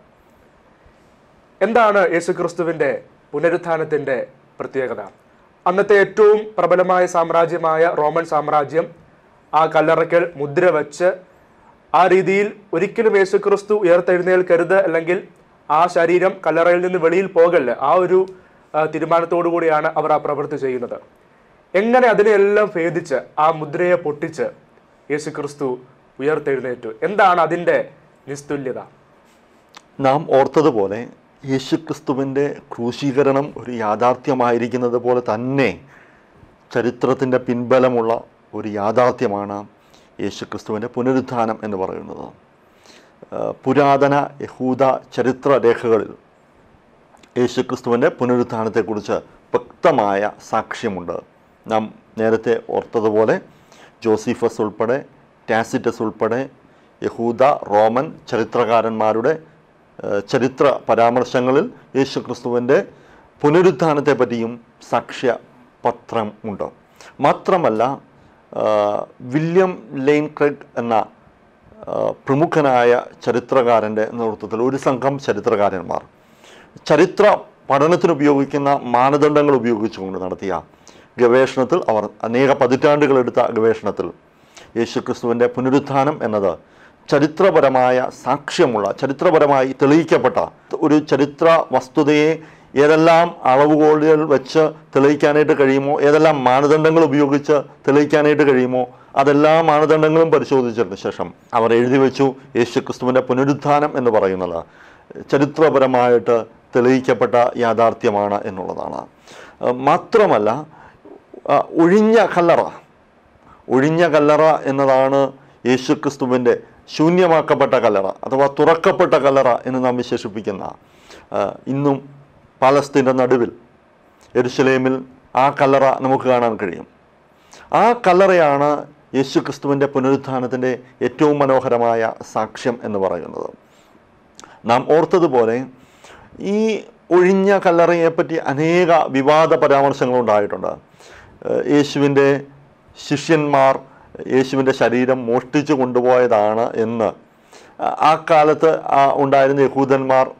എന്താണ് യേശുക്രിസ്തുവിൻ്റെ പുനരുത്ഥാനത്തിൻ്റെ പ്രത്യേകത അന്നത്തെ ഏറ്റവും പ്രബലമായ സാമ്രാജ്യമായ റോമൻ സാമ്രാജ്യം ആ കല്ലറയ്ക്കൽ മുദ്ര വച്ച് ആ രീതിയിൽ ഒരിക്കലും യേശുക്രിസ്തു ഉയർത്തെഴുന്നേൽക്കരുത് അല്ലെങ്കിൽ ആ ശരീരം കല്ലറയിൽ നിന്ന് വെളിയിൽ പോകല്ല് ആ ഒരു ആ, തീരുമാനത്തോടു കൂടിയാണ് അവർ ആ പ്രവൃത്തി ചെയ്യുന്നത് എങ്ങനെ അതിനെയെല്ലാം ഭേദിച്ച് ആ മുദ്രയെ പൊട്ടിച്ച് യേശുക്രിസ്തു ഉയർത്തെഴുന്നേറ്റു എന്താണ് അതിൻ്റെ നിസ്തുല്യത നാം ഓർത്തതുപോലെ യേശുക്രിസ്തുവിൻ്റെ ക്രൂശീകരണം ഒരു യാഥാർത്ഥ്യമായിരിക്കുന്നത് പോലെ തന്നെ ചരിത്രത്തിൻ്റെ പിൻബലമുള്ള ഒരു യാഥാർത്ഥ്യമാണ് യേശുക്രിസ്തുവിൻ്റെ പുനരുത്ഥാനം എന്ന് പറയുന്നത് ആ, പുരാതന യഹൂദ ചരിത്ര രേഖകളിൽ യേശുക്രിസ്തുവിൻ്റെ പുനരുത്ഥാനത്തെക്കുറിച്ച് വ്യക്തമായ സാക്ഷ്യമുണ്ട് നാം നേരത്തെ ഓർത്തതുപോലെ ജോസിഫസ് ഉൾപ്പെടെ ടാസിറ്റസ് ഉൾപ്പെടെ യഹൂദ റോമൻ ചരിത്രകാരന്മാരുടെ ഏഹ്, ചരിത്ര പരാമർശങ്ങളിൽ യേശുക്രിസ്തുവിൻ്റെ പുനരുത്ഥാനത്തെ പറ്റിയും സാക്ഷ്യ പത്രം ഉണ്ട് മാത്രമല്ല ആ, വില്യം ലെയ്ൻ ക്രെഗ് എന്ന ആ, പ്രമുഖനായ ചരിത്രകാരൻ്റെ നേതൃത്വത്തിൽ ഒരു സംഘം ചരിത്രകാരന്മാർ ചരിത്ര പഠനത്തിന് ഉപയോഗിക്കുന്ന മാനദണ്ഡങ്ങൾ ഉപയോഗിച്ചുകൊണ്ട് നടത്തിയ ഗവേഷണത്തിൽ അവർ അനേക പതിറ്റാണ്ടുകളെടുത്ത ഗവേഷണത്തിൽ യേശുക്രിസ്തുവിൻ്റെ പുനരുത്ഥാനം എന്നത് ചരിത്രപരമായ സാക്ഷ്യമുള്ള ചരിത്രപരമായി തെളിയിക്കപ്പെട്ട ഒരു ചരിത്ര വസ്തുതയെ ഏതെല്ലാം അളവുകോലുകൾ വെച്ച് തെളിയിക്കാനായിട്ട് കഴിയുമോ ഏതെല്ലാം മാനദണ്ഡങ്ങൾ ഉപയോഗിച്ച് തെളിയിക്കാനായിട്ട് കഴിയുമോ അതെല്ലാ മാനദണ്ഡങ്ങളും പരിശോധിച്ചതിന് ശേഷം അവർ എഴുതി വെച്ചു യേശുക്രിസ്തുവിൻ്റെ പുനരുത്ഥാനം എന്ന് പറയുന്നത് ചരിത്രപരമായിട്ട് തെളിയിക്കപ്പെട്ട യാഥാർത്ഥ്യമാണ് എന്നുള്ളതാണ് അഹ് മാത്രമല്ല അഹ് ഒഴിഞ്ഞ കല്ലറ ഒഴിഞ്ഞ കല്ലറ എന്നതാണ് യേശുക്രിസ്തുവിൻ്റെ ശൂന്യമാക്കപ്പെട്ട കല്ലറ അഥവാ തുറക്കപ്പെട്ട കല്ലറ എന്ന് നാം വിശേഷിപ്പിക്കുന്ന ആ, ഇന്നും പാലസ്തീൻ്റെ നടുവിൽ എരുശലേമിൽ ആ കല്ലറ നമുക്ക് കാണാൻ കഴിയും ആ കല്ലറയാണ് യേശുക്രിസ്തുവിൻ്റെ പുനരുത്ഥാനത്തിൻ്റെ ഏറ്റവും മനോഹരമായ സാക്ഷ്യം എന്ന് പറയുന്നത് നാം ഓർത്തതുപോലെ ഈ ഒഴിഞ്ഞ കല്ലറയെപ്പറ്റി അനേക വിവാദ പരാമർശങ്ങൾ ഉണ്ടായിട്ടുണ്ട് ഏഹ് യേശുവിൻ്റെ ശിഷ്യന്മാർ യേശുവിൻ്റെ ശരീരം മോഷ്ടിച്ചു കൊണ്ടുപോയതാണ് എന്ന് ആ കാലത്ത് ആ ഉണ്ടായിരുന്ന യഹൂദന്മാർ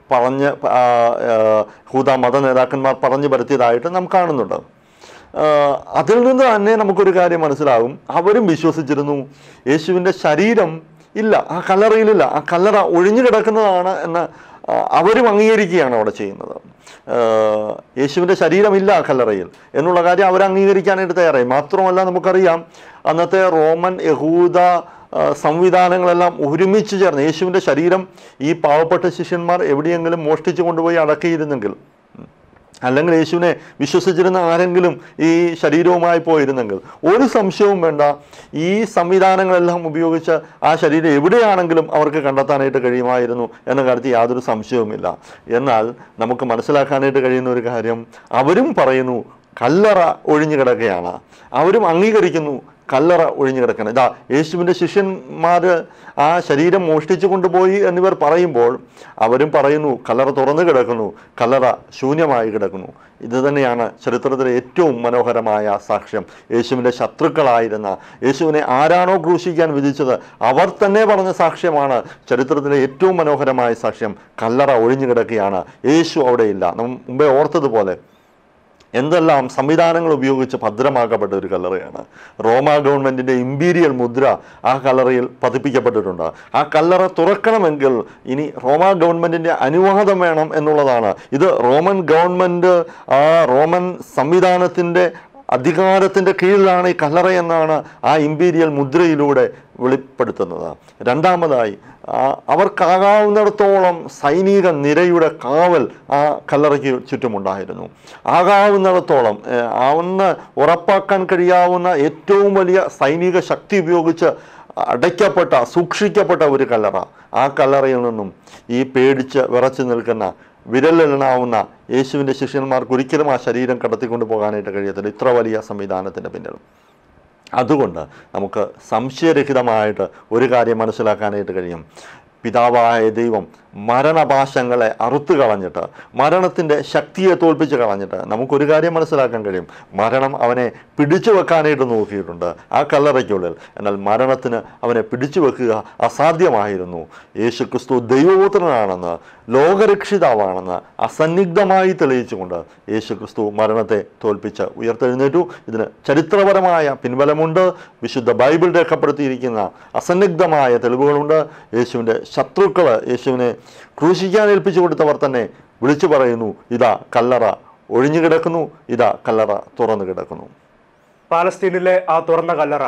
പറഞ്ഞ് ആ, ആ, ഹൂത മത നേതാക്കന്മാർ പറഞ്ഞു പരത്തിയതായിട്ട് നാം കാണുന്നുണ്ട് ആ, അതിൽ നിന്ന് തന്നെ നമുക്കൊരു കാര്യം മനസ്സിലാകും അവരും വിശ്വസിച്ചിരുന്നു യേശുവിൻ്റെ ശരീരം ഇല്ല ആ കല്ലറയിലില്ല ആ കല്ലറ ഒഴിഞ്ഞു കിടക്കുന്നതാണ് എന്ന് ആ, അവരും അംഗീകരിക്കുകയാണ് അവിടെ ചെയ്യുന്നത് ആ, യേശുവിൻ്റെ ശരീരമില്ല ആ കല്ലറയിൽ എന്നുള്ള കാര്യം അവർ അംഗീകരിക്കാനായിട്ട് തയ്യാറായി മാത്രമല്ല നമുക്കറിയാം അന്നത്തെ റോമൻ യഹൂദ ആ, സംവിധാനങ്ങളെല്ലാം ഒരുമിച്ച് ചേർന്ന് യേശുവിൻ്റെ ശരീരം ഈ പാവപ്പെട്ട ശിഷ്യന്മാർ എവിടെയെങ്കിലും മോഷ്ടിച്ചു കൊണ്ടുപോയി അടക്കിയിരുന്നെങ്കിൽ അല്ലെങ്കിൽ യേശുവിനെ വിശ്വസിച്ചിരുന്ന ആരെങ്കിലും ഈ ശരീരവുമായി പോയിരുന്നെങ്കിൽ ഒരു സംശയവും വേണ്ട ഈ സംവിധാനങ്ങളെല്ലാം ഉപയോഗിച്ച് ആ ശരീരം എവിടെയാണെങ്കിലും അവർക്ക് കണ്ടെത്താനായിട്ട് കഴിയുമായിരുന്നു എന്ന കാര്യത്തിൽ യാതൊരു സംശയവുമില്ല എന്നാൽ നമുക്ക് മനസ്സിലാക്കാനായിട്ട് കഴിയുന്ന ഒരു കാര്യം അവരും പറയുന്നു കല്ലറ ഒഴിഞ്ഞു കിടക്കുകയാണ് അവരും അംഗീകരിക്കുന്നു കല്ലറ ഒഴിഞ്ഞു കിടക്കണം ഇതാ യേശുവിൻ്റെ ശിഷ്യന്മാർ ആ ശരീരം മോഷ്ടിച്ചു കൊണ്ടുപോയി എന്നിവർ പറയുമ്പോൾ അവരും പറയുന്നു കല്ലറ തുറന്നു കിടക്കുന്നു കല്ലറ ശൂന്യമായി കിടക്കുന്നു ഇത് തന്നെയാണ് ചരിത്രത്തിലെ ഏറ്റവും മനോഹരമായ സാക്ഷ്യം യേശുവിൻ്റെ ശത്രുക്കളായിരുന്ന യേശുവിനെ ആരാണോ ക്രൂശിക്കാൻ വിധിച്ചത് അവർ തന്നെ പറഞ്ഞ സാക്ഷ്യമാണ് ചരിത്രത്തിലെ ഏറ്റവും മനോഹരമായ സാക്ഷ്യം കല്ലറ ഒഴിഞ്ഞു കിടക്കുകയാണ് യേശു അവിടെയില്ല നാം മുമ്പേ ഓർത്തതുപോലെ എന്തെല്ലാം സംവിധാനങ്ങൾ ഉപയോഗിച്ച് ഭദ്രമാക്കപ്പെട്ട ഒരു കല്ലറയാണ് റോമ ഗവൺമെൻറ്റിൻ്റെ ഇമ്പീരിയൽ മുദ്ര ആ കല്ലറയിൽ പതിപ്പിക്കപ്പെട്ടിട്ടുണ്ട് ആ കല്ലറ തുറക്കണമെങ്കിൽ ഇനി റോമ ഗവൺമെൻറ്റിൻ്റെ അനുവാദം വേണം എന്നുള്ളതാണ് ഇത് റോമൻ ഗവൺമെൻറ് ആ റോമൻ സംവിധാനത്തിൻ്റെ അധികാരത്തിൻ്റെ കീഴിലാണ് ഈ കല്ലറ എന്നാണ് ആ ഇമ്പീരിയൽ മുദ്രയിലൂടെ വെളിപ്പെടുത്തുന്നത് രണ്ടാമതായി ആ, അവർക്കാകാവുന്നിടത്തോളം സൈനിക നിരയുടെ കാവൽ ആ കല്ലറയ്ക്ക് ചുറ്റുമുണ്ടായിരുന്നു ആകാവുന്നിടത്തോളം ഏ, അന്ന് ഉറപ്പാക്കാൻ കഴിയാവുന്ന ഏറ്റവും വലിയ സൈനിക ശക്തി ഉപയോഗിച്ച് അടയ്ക്കപ്പെട്ട സൂക്ഷിക്കപ്പെട്ട ഒരു കല്ലറ ആ കല്ലറയിൽ നിന്നും ഈ പേടിച്ച് വിറച്ചു നിൽക്കുന്ന വിരലെണ്ണാവുന്ന യേശുവിൻ്റെ ശിഷ്യന്മാർക്ക് ഒരിക്കലും ആ ശരീരം കടത്തിക്കൊണ്ട് പോകാനായിട്ട് കഴിയത്തില്ല ഇത്ര വലിയ സംവിധാനത്തിൻ്റെ പിന്നിൽ അതുകൊണ്ട് നമുക്ക് സംശയരഹിതമായിട്ട് ഒരു കാര്യം മനസ്സിലാക്കാനായിട്ട് കഴിയും പിതാവായ ദൈവം മരണപാശങ്ങളെ അറുത്തു കളഞ്ഞിട്ട് മരണത്തിൻ്റെ ശക്തിയെ തോൽപ്പിച്ച് കളഞ്ഞിട്ട് നമുക്കൊരു കാര്യം മനസ്സിലാക്കാൻ കഴിയും മരണം അവനെ പിടിച്ചു വെക്കാനായിട്ട് നോക്കിയിട്ടുണ്ട് ആ കല്ലറയ്ക്കുള്ളിൽ എന്നാൽ മരണത്തിന് അവനെ പിടിച്ചു വെക്കുക അസാധ്യമായിരുന്നു യേശു ക്രിസ്തു ദൈവപുത്രനാണെന്ന് ലോകരക്ഷിതാവാണെന്ന് അസന്നിഗ്ധമായി തെളിയിച്ചുകൊണ്ട് യേശു ക്രിസ്തു മരണത്തെ തോൽപ്പിച്ച് ഉയർത്തെഴുന്നേറ്റു ഇതിന് ചരിത്രപരമായ പിൻബലമുണ്ട് വിശുദ്ധ ബൈബിൾ രേഖപ്പെടുത്തിയിരിക്കുന്ന അസന്നിഗ്ധമായ തെളിവുകളുണ്ട് യേശുവിൻ്റെ ശത്രുക്കൾ യേശുവിനെ ക്രൂശിക്കാൻ ഏൽപ്പിച്ചു കൊടുത്തവർ തന്നെ വിളിച്ചു പറയുന്നു ഇതാ കല്ലറ ഒഴിഞ്ഞു കിടക്കുന്നു ഇതാ കല്ലറ തുറന്നു കിടക്കുന്നു പാലസ്തീനിലെ ആ തുറന്ന കല്ലറ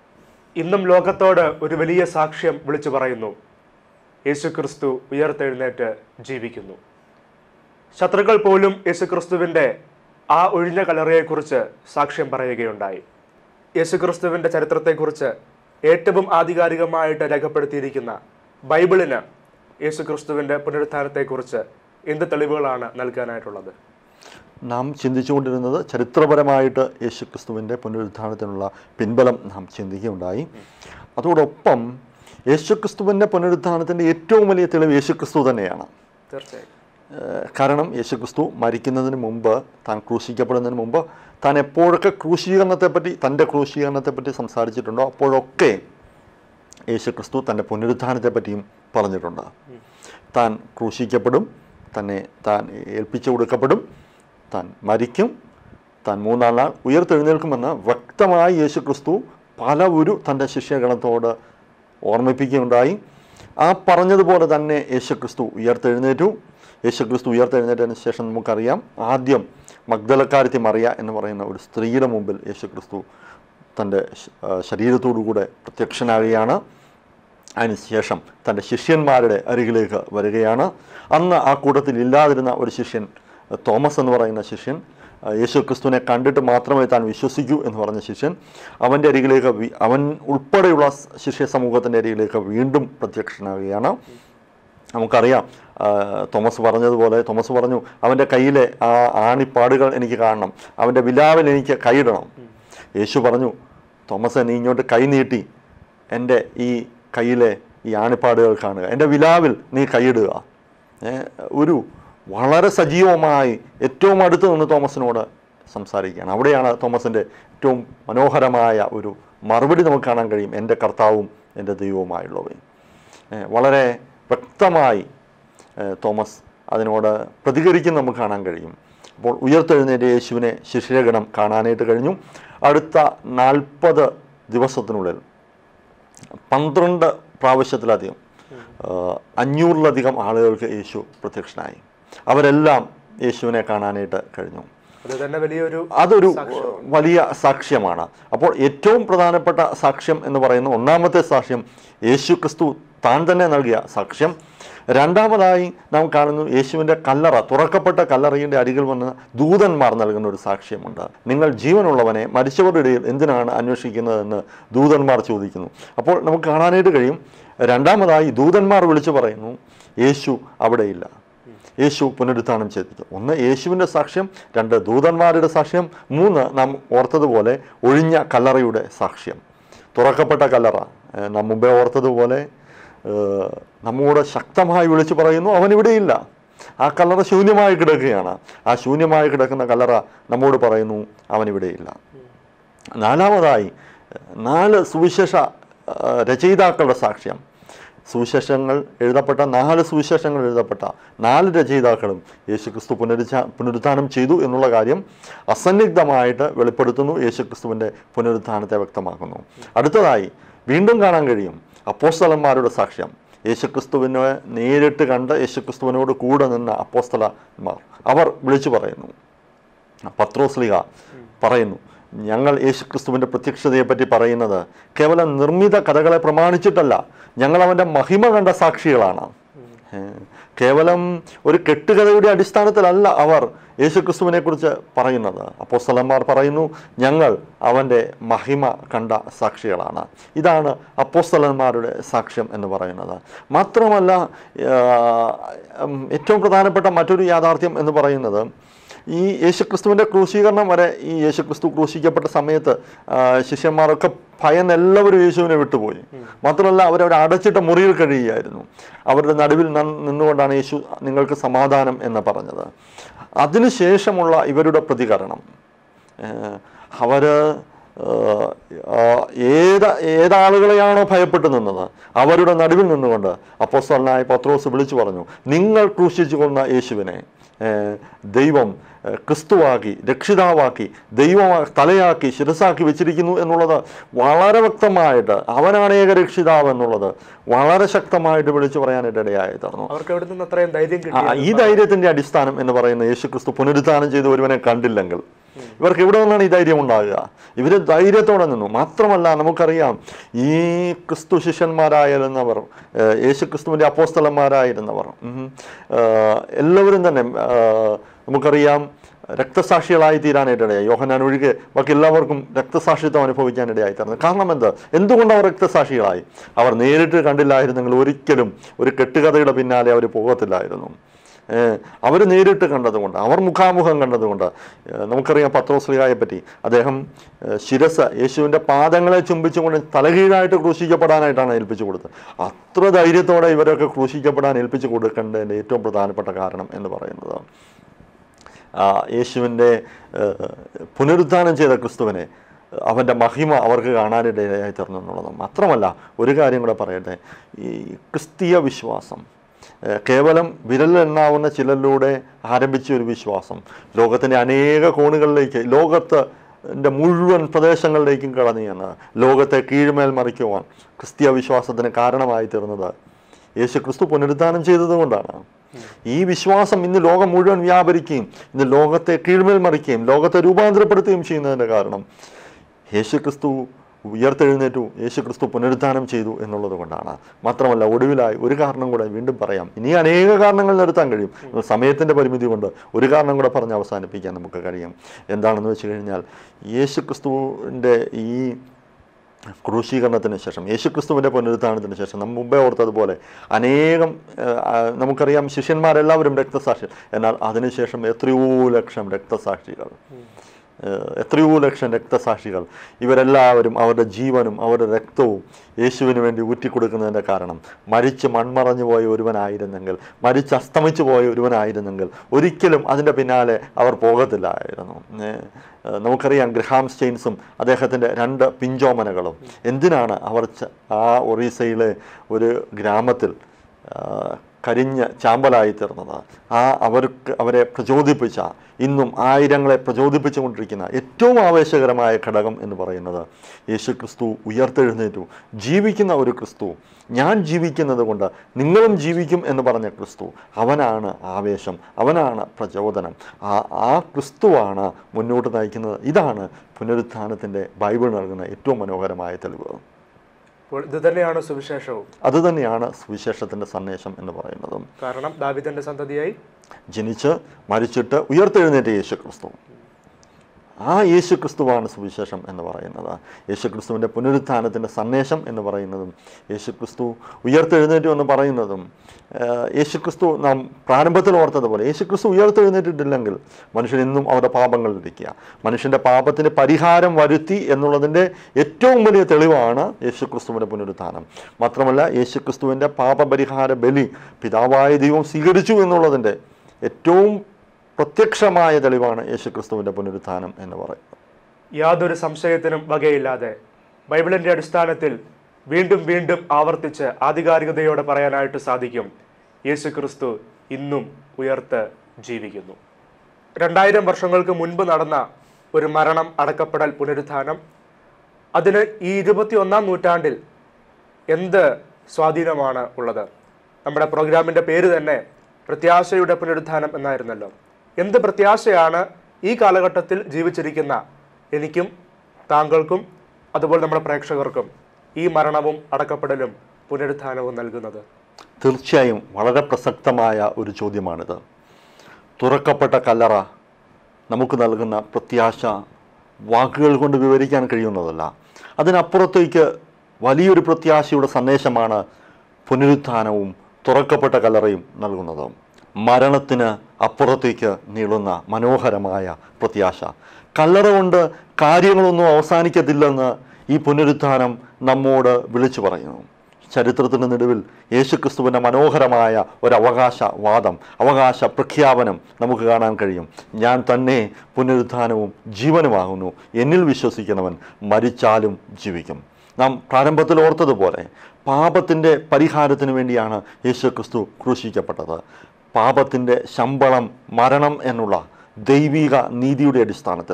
ഇന്നും ലോകത്തോട് ഒരു വലിയ സാക്ഷ്യം വിളിച്ചു പറയുന്നു യേശുക്രിസ്തു ഉയർത്തെഴുന്നേറ്റ് ജീവിക്കുന്നു ശത്രുക്കൾ പോലും യേശുക്രിസ്തുവിൻ്റെ ആ ഒഴിഞ്ഞ കല്ലറയെക്കുറിച്ച് സാക്ഷ്യം പറയുകയുണ്ടായി യേശുക്രിസ്തുവിൻ്റെ ചരിത്രത്തെക്കുറിച്ച് ഏറ്റവും ആധികാരികമായിട്ട് രേഖപ്പെടുത്തിയിരിക്കുന്ന ബൈബിളിന് യേശുക്രിസ്തുവിൻ്റെ പുനരുത്ഥാനത്തെക്കുറിച്ച് എന്ത് തെളിവുകളാണ് നൽകാനായിട്ടുള്ളത് നാം ചിന്തിച്ചുകൊണ്ടിരുന്നത് ചരിത്രപരമായിട്ട് യേശുക്രിസ്തുവിൻ്റെ പുനരുദ്ധാനത്തിനുള്ള പിൻബലം നാം ചിന്തിക്കുകയുണ്ടായി അതോടൊപ്പം യേശുക്രിസ്തുവിൻ്റെ പുനരുദ്ധാനത്തിൻ്റെ ഏറ്റവും വലിയ തെളിവ് യേശുക്രിസ്തു തന്നെയാണ് തീർച്ചയായും ഏഹ് കാരണം യേശുക്രിസ്തു മരിക്കുന്നതിന് മുമ്പ് താൻ ക്രൂശിക്കപ്പെടുന്നതിന് മുമ്പ് താൻ എപ്പോഴൊക്കെ ക്രൂശീകരണത്തെപ്പറ്റി തൻ്റെ ക്രൂശീകരണത്തെപ്പറ്റി സംസാരിച്ചിട്ടുണ്ടോ അപ്പോഴൊക്കെ യേശുക്രിസ്തു തൻ്റെ പുനരുദ്ധാനത്തെ പറ്റിയും പറഞ്ഞിട്ടുണ്ട് താൻ ക്രൂശിക്കപ്പെടും തന്നെ താൻ ഏൽപ്പിച്ചു കൊടുക്കപ്പെടും താൻ മരിക്കും താൻ മൂന്നാം നാൾ ഉയർത്തെഴുന്നേൽക്കുമെന്ന് വ്യക്തമായി യേശുക്രിസ്തു പല ഒരു തൻ്റെ ശിഷ്യഗണത്തോട് ഓർമ്മിപ്പിക്കുകയുണ്ടായി ആ പറഞ്ഞതുപോലെ തന്നെ യേശുക്രിസ്തു ഉയർത്തെഴുന്നേറ്റു യേശുക്രിസ്തു ഉയർത്തെഴുന്നേറ്റതിന് ശേഷം നമുക്കറിയാം ആദ്യം മഗ്ദലക്കാരത്തി മറിയ എന്ന് പറയുന്ന ഒരു സ്ത്രീയുടെ മുമ്പിൽ യേശുക്രിസ്തു തൻ്റെ ശ- ആ, ശരീരത്തോടുകൂടെ പ്രത്യക്ഷനാകുകയാണ് അതിനുശേഷം തൻ്റെ ശിഷ്യന്മാരുടെ അരികിലേക്ക് വരികയാണ് അന്ന് ആ കൂട്ടത്തിൽ ഇല്ലാതിരുന്ന ഒരു ശിഷ്യൻ തോമസ് എന്ന് പറയുന്ന ശിഷ്യൻ ആ, യേശു ക്രിസ്തുവിനെ കണ്ടിട്ട് മാത്രമേ താൻ വിശ്വസിക്കൂ എന്ന് പറഞ്ഞ ശിഷ്യൻ അവൻ്റെ അരികിലേക്ക് വി- അവൻ ഉൾപ്പെടെയുള്ള സ് ശിഷ്യ സമൂഹത്തിൻ്റെ അരികിലേക്ക് വീണ്ടും പ്രത്യക്ഷനാകുകയാണ് നമുക്കറിയാം ആ, തോമസ് പറഞ്ഞതുപോലെ തോമസ് പറഞ്ഞു അവൻ്റെ കയ്യിലെ ആ ആണിപ്പാടുകൾ എനിക്ക് കാണണം അവൻ്റെ വിലാവിൽ എനിക്ക് കൈയിടണം യേശു പറഞ്ഞു തോമസ് നീ ഇങ്ങോട്ട് കൈ നീട്ടി എൻ്റെ ഈ കയ്യിലെ ഈ ആണിപ്പാടുകൾ കാണുക എൻ്റെ വിലാവിൽ നീ കൈയിടുക ഏ, ഒരു വളരെ സജീവമായി ഏറ്റവും അടുത്ത് നിന്ന് തോമസിനോട് സംസാരിക്കുകയാണ് അവിടെയാണ് തോമസിൻ്റെ ഏറ്റവും മനോഹരമായ ഒരു മറുപടി നമുക്ക് കാണാൻ കഴിയും എൻ്റെ കർത്താവും എൻ്റെ ദൈവവുമായുള്ളവയും ഏ, വളരെ വ്യക്തമായി ഏ, തോമസ് അതിനോട് പ്രതികരിക്കുന്ന നമുക്ക് കാണാൻ കഴിയും അപ്പോൾ ഉയർത്തെഴുന്നേറ്റ യേശുവിനെ ശിഷ്യഗണം കാണാനായിട്ട് കഴിഞ്ഞു അടുത്ത നാൽപ്പത് ദിവസത്തിനുള്ളിൽ പന്ത്രണ്ട് പ്രാവശ്യത്തിലധികം ആ, അഞ്ഞൂറിലധികം ആളുകൾക്ക് യേശു പ്രത്യക്ഷനായി അവരെല്ലാം യേശുവിനെ കാണാനായിട്ട് കഴിഞ്ഞു അത് തന്നെ വലിയൊരു അതൊരു വലിയ സാക്ഷ്യമാണ് അപ്പോൾ ഏറ്റവും പ്രധാനപ്പെട്ട സാക്ഷ്യം എന്ന് പറയുന്ന ഒന്നാമത്തെ സാക്ഷ്യം യേശു ക്രിസ്തു താൻ തന്നെ നൽകിയ സാക്ഷ്യം രണ്ടാമതായി നാം കാണുന്നു യേശുവിൻ്റെ കല്ലറ തുറക്കപ്പെട്ട കല്ലറയുടെ അരികിൽ വന്ന് ദൂതന്മാർ നൽകുന്ന ഒരു സാക്ഷ്യമുണ്ട് നിങ്ങൾ ജീവനുള്ളവനെ മരിച്ചവരുടെ ഇടയിൽ എന്തിനാണ് അന്വേഷിക്കുന്നതെന്ന് ദൂതന്മാർ ചോദിക്കുന്നു അപ്പോൾ നമുക്ക് കാണാനായിട്ട് കഴിയും രണ്ടാമതായി ദൂതന്മാർ വിളിച്ചു പറയുന്നു യേശു അവിടെയില്ല യേശു പുനരുത്ഥാനം ചെയ്തത് ഒന്ന് യേശുവിൻ്റെ സാക്ഷ്യം രണ്ട് ദൂതന്മാരുടെ സാക്ഷ്യം മൂന്ന് നാം ഓർത്തതുപോലെ ഒഴിഞ്ഞ കല്ലറയുടെ സാക്ഷ്യം തുറക്കപ്പെട്ട കല്ലറ ഏഹ് നാം മുമ്പേ ഓർത്തതുപോലെ ഏഹ് നമ്മോട് ശക്തമായി വിളിച്ചു പറയുന്നു അവൻ ഇവിടെയില്ല ആ കല്ലറ ശൂന്യമായി കിടക്കുകയാണ് ആ ശൂന്യമായി കിടക്കുന്ന കല്ലറ നമ്മോട് പറയുന്നു അവൻ ഇവിടെയില്ല നാലാമതായി നാല് സുവിശേഷ ആ, രചയിതാക്കളുടെ സാക്ഷ്യം സുവിശേഷങ്ങൾ എഴുതപ്പെട്ട നാല് സുവിശേഷങ്ങൾ എഴുതപ്പെട്ട നാല് രചയിതാക്കളും യേശുക്രിസ്തു പുനരുച്ച പുനരുത്ഥാനം ചെയ്തു എന്നുള്ള കാര്യം അസന്നിഗ്ധമായിട്ട് വെളിപ്പെടുത്തുന്നു യേശുക്രിസ്തുവിൻ്റെ പുനരുത്ഥാനത്തെ വ്യക്തമാക്കുന്നു അടുത്തതായി വീണ്ടും കാണാൻ കഴിയും അപ്പോസ്തലന്മാരുടെ സാക്ഷ്യം യേശുക്രിസ്തുവിനെ നേരിട്ട് കണ്ട് യേശുക്രിസ്തുവിനോട് കൂടെ നിന്ന അപ്പോസ്തലന്മാർ അവർ വിളിച്ചു പറയുന്നു പത്രോസ്ലിഹ പറയുന്നു ഞങ്ങൾ യേശുക്രിസ്തുവിൻ്റെ പ്രത്യക്ഷതയെപ്പറ്റി പറയുന്നത് കേവലം നിർമ്മിത കഥകളെ പ്രമാണിച്ചിട്ടല്ല ഞങ്ങൾ അവൻ്റെ മഹിമ കണ്ട സാക്ഷികളാണ് ഏ, കേവലം ഒരു കെട്ടുകഥയുടെ അടിസ്ഥാനത്തിലല്ല അവർ യേശുക്രിസ്തുവിനെ കുറിച്ച് പറയുന്നത് അപ്പോസ്തലന്മാർ പറയുന്നു ഞങ്ങൾ അവൻ്റെ മഹിമ കണ്ട സാക്ഷികളാണ് ഇതാണ് അപ്പോസ്തലന്മാരുടെ സാക്ഷ്യം എന്ന് പറയുന്നത് മാത്രമല്ല ആ, ഉം, ഏറ്റവും പ്രധാനപ്പെട്ട മറ്റൊരു യാഥാർത്ഥ്യം എന്ന് പറയുന്നത് ഈ യേശുക്രിസ്തുവിൻ്റെ ക്രൂശീകരണം വരെ ഈ യേശുക്രിസ്തു ക്രൂശിക്കപ്പെട്ട സമയത്ത് ആ, ശിഷ്യന്മാരൊക്കെ ഭയന്ന് എല്ലാവരും യേശുവിനെ വിട്ടുപോയി മാത്രമല്ല അവരവിടെ അടച്ചിട്ട മുറിയിൽ കഴിയുകയായിരുന്നു അവരുടെ നടുവിൽ നൻ- നിന്നുകൊണ്ടാണ് യേശു നിങ്ങൾക്ക് സമാധാനം എന്ന് പറഞ്ഞത് അതിനുശേഷമുള്ള ഇവരുടെ പ്രതികരണം ഏഹ് അവര് ഏഹ് ആ ഏത് ഏതാളുകളെയാണോ ഭയപ്പെട്ടു നിന്നത് അവരുടെ നടുവിൽ നിന്നുകൊണ്ട് അപ്പോസ്തലനായ പത്രോസ് വിളിച്ചു പറഞ്ഞു നിങ്ങൾ ക്രൂശിച്ചു കൊന്ന യേശുവിനെ ഏഹ് ദൈവം ഏഹ് ക്രിസ്തുവാക്കി രക്ഷിതാവാക്കി ദൈവം തലയാക്കി ശിരസാക്കി വെച്ചിരിക്കുന്നു എന്നുള്ളത് വളരെ വ്യക്തമായിട്ട് അവനാണ് ഏക രക്ഷിതാവ് എന്നുള്ളത് വളരെ ശക്തമായിട്ട് വിളിച്ചു പറയാനായിട്ട് ഇടയായി തീർന്നു അവർക്ക് എവിടെ നിന്ന് അത്രയും ധൈര്യം ആ, കിട്ടി ഈ ധൈര്യത്തിന്റെ അടിസ്ഥാനം എന്ന് പറയുന്ന യേശുക്രിസ്തു പുനരുദ്ധാനം ചെയ്ത് ഒരുവനെ കണ്ടില്ലെങ്കിൽ ഇവർക്ക് എവിടെ നിന്നാണ് ഈ ധൈര്യം ഉണ്ടാകുക ഇവര് ധൈര്യത്തോടെ നിന്നു മാത്രമല്ല നമുക്കറിയാം ഈ ക്രിസ്തു ശിഷ്യന്മാരായിരുന്നവർ ഏഹ്, യേശുക്രിസ്തുവിന്റെ അപ്പോസ്തലന്മാരായിരുന്നവർ ഉം, ഏഹ്, എല്ലാവരും തന്നെ ഏഹ്, നമുക്കറിയാം രക്തസാക്ഷികളായി തീരാനായിട്ടിടയായി യോഹനാൻ ഒഴികെ ബാക്കി എല്ലാവർക്കും രക്തസാക്ഷിത്വം അനുഭവിക്കാനിടയായി തീർന്നത് കാരണം എന്ത് എന്തുകൊണ്ട് അവർ രക്തസാക്ഷികളായി അവർ നേരിട്ട് കണ്ടില്ലായിരുന്നെങ്കിൽ ഒരിക്കലും ഒരു കെട്ടുകഥയുടെ പിന്നാലെ അവർ പോകത്തില്ലായിരുന്നു അവർ നേരിട്ട് കണ്ടതുകൊണ്ട് അവർ മുഖാമുഖം കണ്ടതുകൊണ്ട് ഏഹ് നമുക്കറിയാം പത്രോസ്ലിഹായെ പറ്റി അദ്ദേഹം ഏഹ് ശിരസ് യേശുവിൻ്റെ പാദങ്ങളെ ചുംബിച്ചുകൊണ്ട് തലകീഴായിട്ട് ക്രൂശിക്കപ്പെടാനായിട്ടാണ് ഏൽപ്പിച്ചു കൊടുത്തത് അത്ര ധൈര്യത്തോടെ ഇവരൊക്കെ ക്രൂശിക്കപ്പെടാൻ ഏൽപ്പിച്ചു കൊടുക്കേണ്ടതിൻ്റെ ഏറ്റവും പ്രധാനപ്പെട്ട കാരണം എന്ന് പറയുന്നത് ആ, യേശുവിൻ്റെ ഏഹ്, പുനരുദ്ധാനം ചെയ്ത ക്രിസ്തുവിനെ അവൻ്റെ മഹിമ അവർക്ക് കാണാനിടയായി തീർന്നു എന്നുള്ളത് മാത്രമല്ല ഒരു കാര്യം കൂടെ പറയട്ടെ ഈ ക്രിസ്തീയ വിശ്വാസം ഏഹ്, കേവലം വിരലെണ്ണാവുന്ന ചിലരിലൂടെ ആരംഭിച്ച ഒരു വിശ്വാസം ലോകത്തിൻ്റെ അനേക കോണുകളിലേക്ക് ലോകത്ത് ൻ്റെ മുഴുവൻ പ്രദേശങ്ങളിലേക്കും കടന്നു ചെന്ന് ലോകത്തെ കീഴ്മേൽ മറിക്കുവാൻ ക്രിസ്തീയ വിശ്വാസത്തിന് കാരണമായി തീർന്നത് യേശു ക്രിസ്തു പുനരുദ്ധാനം ചെയ്തതുകൊണ്ടാണ് ഈ വിശ്വാസം ഇന്ന് ലോകം മുഴുവൻ വ്യാപരിക്കുകയും ഇന്ന് ലോകത്തെ കീഴ്മേൽ മറിക്കുകയും ലോകത്തെ രൂപാന്തരപ്പെടുത്തുകയും ചെയ്യുന്നതിൻ്റെ കാരണം യേശു ക്രിസ്തു ഉയർത്തെഴുന്നേറ്റു യേശു ക്രിസ്തു പുനരുദ്ധാനം ചെയ്തു എന്നുള്ളത് കൊണ്ടാണ് മാത്രമല്ല ഒടുവിലായി ഒരു കാരണം കൂടെ വീണ്ടും പറയാം ഇനി അനേക കാരണങ്ങൾ നിരത്താൻ കഴിയും സമയത്തിൻ്റെ പരിമിതി കൊണ്ട് ഒരു കാരണം കൂടെ പറഞ്ഞ് അവസാനിപ്പിക്കാൻ നമുക്ക് കഴിയും എന്താണെന്ന് വെച്ച് കഴിഞ്ഞാൽ യേശു ക്രിസ്തുവിൻ്റെ ഈ ക്രൂശീകരണത്തിന് ശേഷം യേശുക്രിസ്തുവിൻ്റെ പുനരുത്ഥാനത്തിന് ശേഷം നമ്മൾ മുമ്പേ ഓർത്തതുപോലെ അനേകം ഏഹ്, ആ, നമുക്കറിയാം ശിഷ്യന്മാരെല്ലാവരും രക്തസാക്ഷികൾ എന്നാൽ അതിനുശേഷം എത്രയോ ലക്ഷം രക്തസാക്ഷികൾ ഏഹ്, എത്രയോ ലക്ഷം രക്തസാക്ഷികൾ ഇവരെല്ലാവരും അവരുടെ ജീവനും അവരുടെ രക്തവും യേശുവിന് വേണ്ടി ഊറ്റിക്കൊടുക്കുന്നതിൻ്റെ കാരണം മരിച്ച് മൺമറഞ്ഞു പോയ ഒരുവനായിരുന്നെങ്കിൽ മരിച്ച് അസ്തമിച്ചു പോയ ഒരുവനായിരുന്നെങ്കിൽ ഒരിക്കലും അതിൻ്റെ പിന്നാലെ അവർ പോകത്തില്ലായിരുന്നു ഏഹ്, ഏഹ്, നമുക്കറിയാം ഗ്രഹാം സ്റ്റെയിൻസും അദ്ദേഹത്തിൻ്റെ രണ്ട് പിഞ്ചോമനകളും എന്തിനാണ് അവർ ച- ആ ഒറീസയിലെ ഒരു ഗ്രാമത്തിൽ ആ, കരിഞ്ഞ് ചാമ്പലായി തീർന്നത് ആ അവർക്ക് അവരെ പ്രചോദിപ്പിച്ച ഇന്നും ആയിരങ്ങളെ പ്രചോദിപ്പിച്ചുകൊണ്ടിരിക്കുന്ന ഏറ്റവും ആവേശകരമായ ഘടകം എന്ന് പറയുന്നത് യേശു ക്രിസ്തു ഉയർത്തെഴുന്നേറ്റു ജീവിക്കുന്ന ഒരു ക്രിസ്തു ഞാൻ ജീവിക്കുന്നത് കൊണ്ട് നിങ്ങളും ജീവിക്കും എന്ന് പറഞ്ഞ ക്രിസ്തു അവനാണ് ആവേശം അവനാണ് പ്രചോദനം ആ ആ ക്രിസ്തുവാണ് മുന്നോട്ട് നയിക്കുന്നത് ഇതാണ് പുനരുത്ഥാനത്തിൻ്റെ ബൈബിൾ നൽകുന്ന ഏറ്റവും മനോഹരമായ തെളിവ് അപ്പോൾ ഇത് തന്നെയാണ് സുവിശേഷവും അതുതന്നെയാണ് സുവിശേഷത്തിൻ്റെ സന്ദേശം എന്ന് പറയുന്നതും കാരണം ദാവിദന്റെ സന്തതിയായി ജനിച്ച് മരിച്ചിട്ട് ഉയർത്തെഴുന്നേറ്റ യേശു ക്രിസ്തു ആ യേശു ക്രിസ്തുവാണ് സുവിശേഷം എന്ന് പറയുന്നത് യേശു ക്രിസ്തുവിൻ്റെ പുനരുത്ഥാനത്തിൻ്റെ സന്ദേശം എന്ന് പറയുന്നതും യേശു ക്രിസ്തു ഉയർത്തെഴുന്നേറ്റു എന്ന് പറയുന്നതും ആഹ്, യേശു ക്രിസ്തു നാം പ്രാരംഭത്തിൽ ഓർത്തതുപോലെ യേശു ക്രിസ്തു ഉയർത്തെഴുന്നേറ്റിട്ടില്ലെങ്കിൽ മനുഷ്യൻ ഇന്നും അവരുടെ പാപങ്ങളിലിരിക്കുക മനുഷ്യൻ്റെ പാപത്തിന് പരിഹാരം വരുത്തി എന്നുള്ളതിൻ്റെ ഏറ്റവും വലിയ തെളിവാണ് യേശു ക്രിസ്തുവിൻ്റെ പുനരുത്ഥാനം മാത്രമല്ല യേശു ക്രിസ്തുവിൻ്റെ പാപപരിഹാര ബലി പിതാവായ ദൈവം സ്വീകരിച്ചു എന്നുള്ളതിൻ്റെ ഏറ്റവും പ്രത്യക്ഷമായ തെളിവാണ് യേശുക്രിസ്തുവിൻ്റെ പുനരുത്ഥാനം എന്ന് പറയുന്നത് യാതൊരു സംശയത്തിനും വകയില്ലാതെ ബൈബിളിന്റെ അടിസ്ഥാനത്തിൽ വീണ്ടും വീണ്ടും ആവർത്തിച്ച് ആധികാരികതയോടെ പറയാനായിട്ട് സാധിക്കും യേശു ക്രിസ്തു ഇന്നും ഉയർത്ത് ജീവിക്കുന്നു രണ്ടായിരം വർഷങ്ങൾക്ക് മുൻപ് നടന്ന ഒരു മരണം അടക്കപ്പെടൽ പുനരുത്ഥാനം അതിന് ഈ ഇരുപത്തി ഒന്നാം നൂറ്റാണ്ടിൽ എന്ത് സ്വാധീനമാണ് ഉള്ളത് നമ്മുടെ പ്രോഗ്രാമിൻ്റെ പേര് തന്നെ പ്രത്യാശയുടെ പുനരുത്ഥാനം എന്നായിരുന്നല്ലോ എന്ത് പ്രത്യാശയാണ് ഈ കാലഘട്ടത്തിൽ ജീവിച്ചിരിക്കുന്ന എനിക്കും താങ്കൾക്കും അതുപോലെ നമ്മുടെ പ്രേക്ഷകർക്കും ഈ മരണവും അടക്കപ്പെടലും പുനരുത്ഥാനവും നൽകുന്നത് തീർച്ചയായും വളരെ പ്രസക്തമായ ഒരു ചോദ്യമാണിത് തുറക്കപ്പെട്ട കല്ലറ നമുക്ക് നൽകുന്ന പ്രത്യാശ വാക്കുകൾ കൊണ്ട് വിവരിക്കാൻ കഴിയുന്നതല്ല അതിനപ്പുറത്തേക്ക് വലിയൊരു പ്രത്യാശയുടെ സന്ദേശമാണ് പുനരുത്ഥാനവും തുറക്കപ്പെട്ട കല്ലറയും നൽകുന്നത് മരണത്തിന് അപ്പുറത്തേക്ക് നീളുന്ന മനോഹരമായ പ്രത്യാശ കല്ലറ കൊണ്ട് കാര്യങ്ങളൊന്നും അവസാനിക്കത്തില്ലെന്ന് ഈ പുനരുത്ഥാനം നമ്മോട് വിളിച്ചു പറയുന്നു ചരിത്രത്തിന് നടുവിൽ യേശുക്രിസ്തുവിൻ്റെ മനോഹരമായ ഒരു അവകാശവാദം അവകാശ പ്രഖ്യാപനം നമുക്ക് കാണാൻ കഴിയും ഞാൻ തന്നെ പുനരുത്ഥാനവും ജീവനുമാകുന്നു എന്നിൽ വിശ്വസിക്കുന്നവൻ മരിച്ചാലും ജീവിക്കും നാം പ്രാരംഭത്തിൽ ഓർത്തതുപോലെ പാപത്തിൻ്റെ പരിഹാരത്തിന് വേണ്ടിയാണ് യേശുക്രിസ്തു ക്രൂശിക്കപ്പെട്ടത് പാപത്തിൻ്റെ ശമ്പളം മരണം എന്നുള്ള ദൈവിക നീതിയുടെ അടിസ്ഥാനത്തിൽ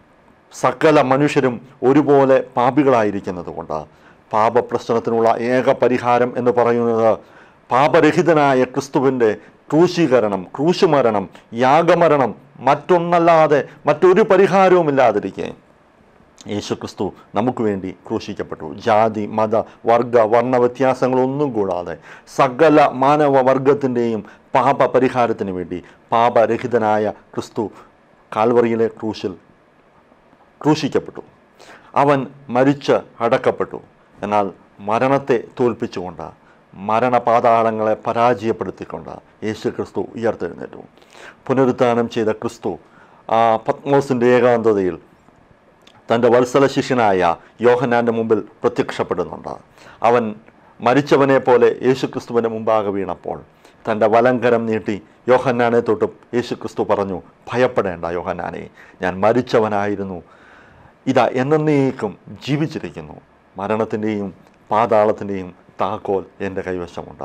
സകല മനുഷ്യരും ഒരുപോലെ പാപികളായിരിക്കുന്നത് കൊണ്ട് പാപപ്രശ്നത്തിനുള്ള ഏക പരിഹാരം എന്ന് പറയുന്നത് പാപരഹിതനായ ക്രിസ്തുവിൻ്റെ ക്രൂശീകരണം ക്രൂശുമരണം യാഗമരണം മറ്റൊന്നല്ലാതെ മറ്റൊരു പരിഹാരവുമില്ലാതിരിക്കെ യേശുക്രിസ്തു നമുക്ക് വേണ്ടി ക്രൂശിക്കപ്പെട്ടു ജാതി മത വർഗ വർണ്ണ വ്യത്യാസങ്ങളൊന്നും കൂടാതെ സകല മാനവ വർഗത്തിൻ്റെയും പാപ പരിഹാരത്തിന് വേണ്ടി പാപരഹിതനായ ക്രിസ്തു കാൽവറിയിലെ ക്രൂശിൽ ക്രൂശിക്കപ്പെട്ടു അവൻ മരിച്ച് അടക്കപ്പെട്ടു എന്നാൽ മരണത്തെ തോൽപ്പിച്ചുകൊണ്ട് മരണപാതാളങ്ങളെ പരാജയപ്പെടുത്തിക്കൊണ്ട് യേശു ക്രിസ്തു ഉയർത്തെഴുന്നേറ്റു പുനരുത്ഥാനം ചെയ്ത ക്രിസ്തു ആ പത്മോസിൻ്റെ ഏകാന്തതയിൽ തൻ്റെ വത്സല ശിഷ്യനായ യോഹന്നാൻ്റെ മുമ്പിൽ പ്രത്യക്ഷപ്പെടുന്നുണ്ട് അവൻ മരിച്ചവനെ പോലെ യേശുക്രിസ്തുവിൻ്റെ മുമ്പാകെ വീണപ്പോൾ തൻ്റെ വലങ്കരം നീട്ടി യോഹന്നാനെ തൊട്ടും യേശുക്രിസ്തു പറഞ്ഞു ഭയപ്പെടേണ്ട യോഹന്നാനെ ഞാൻ മരിച്ചവനായിരുന്നു ഇതാ എന്നേക്കും ജീവിച്ചിരിക്കുന്നു മരണത്തിൻ്റെയും പാതാളത്തിൻ്റെയും താക്കോൽ എൻ്റെ കൈവശമുണ്ട്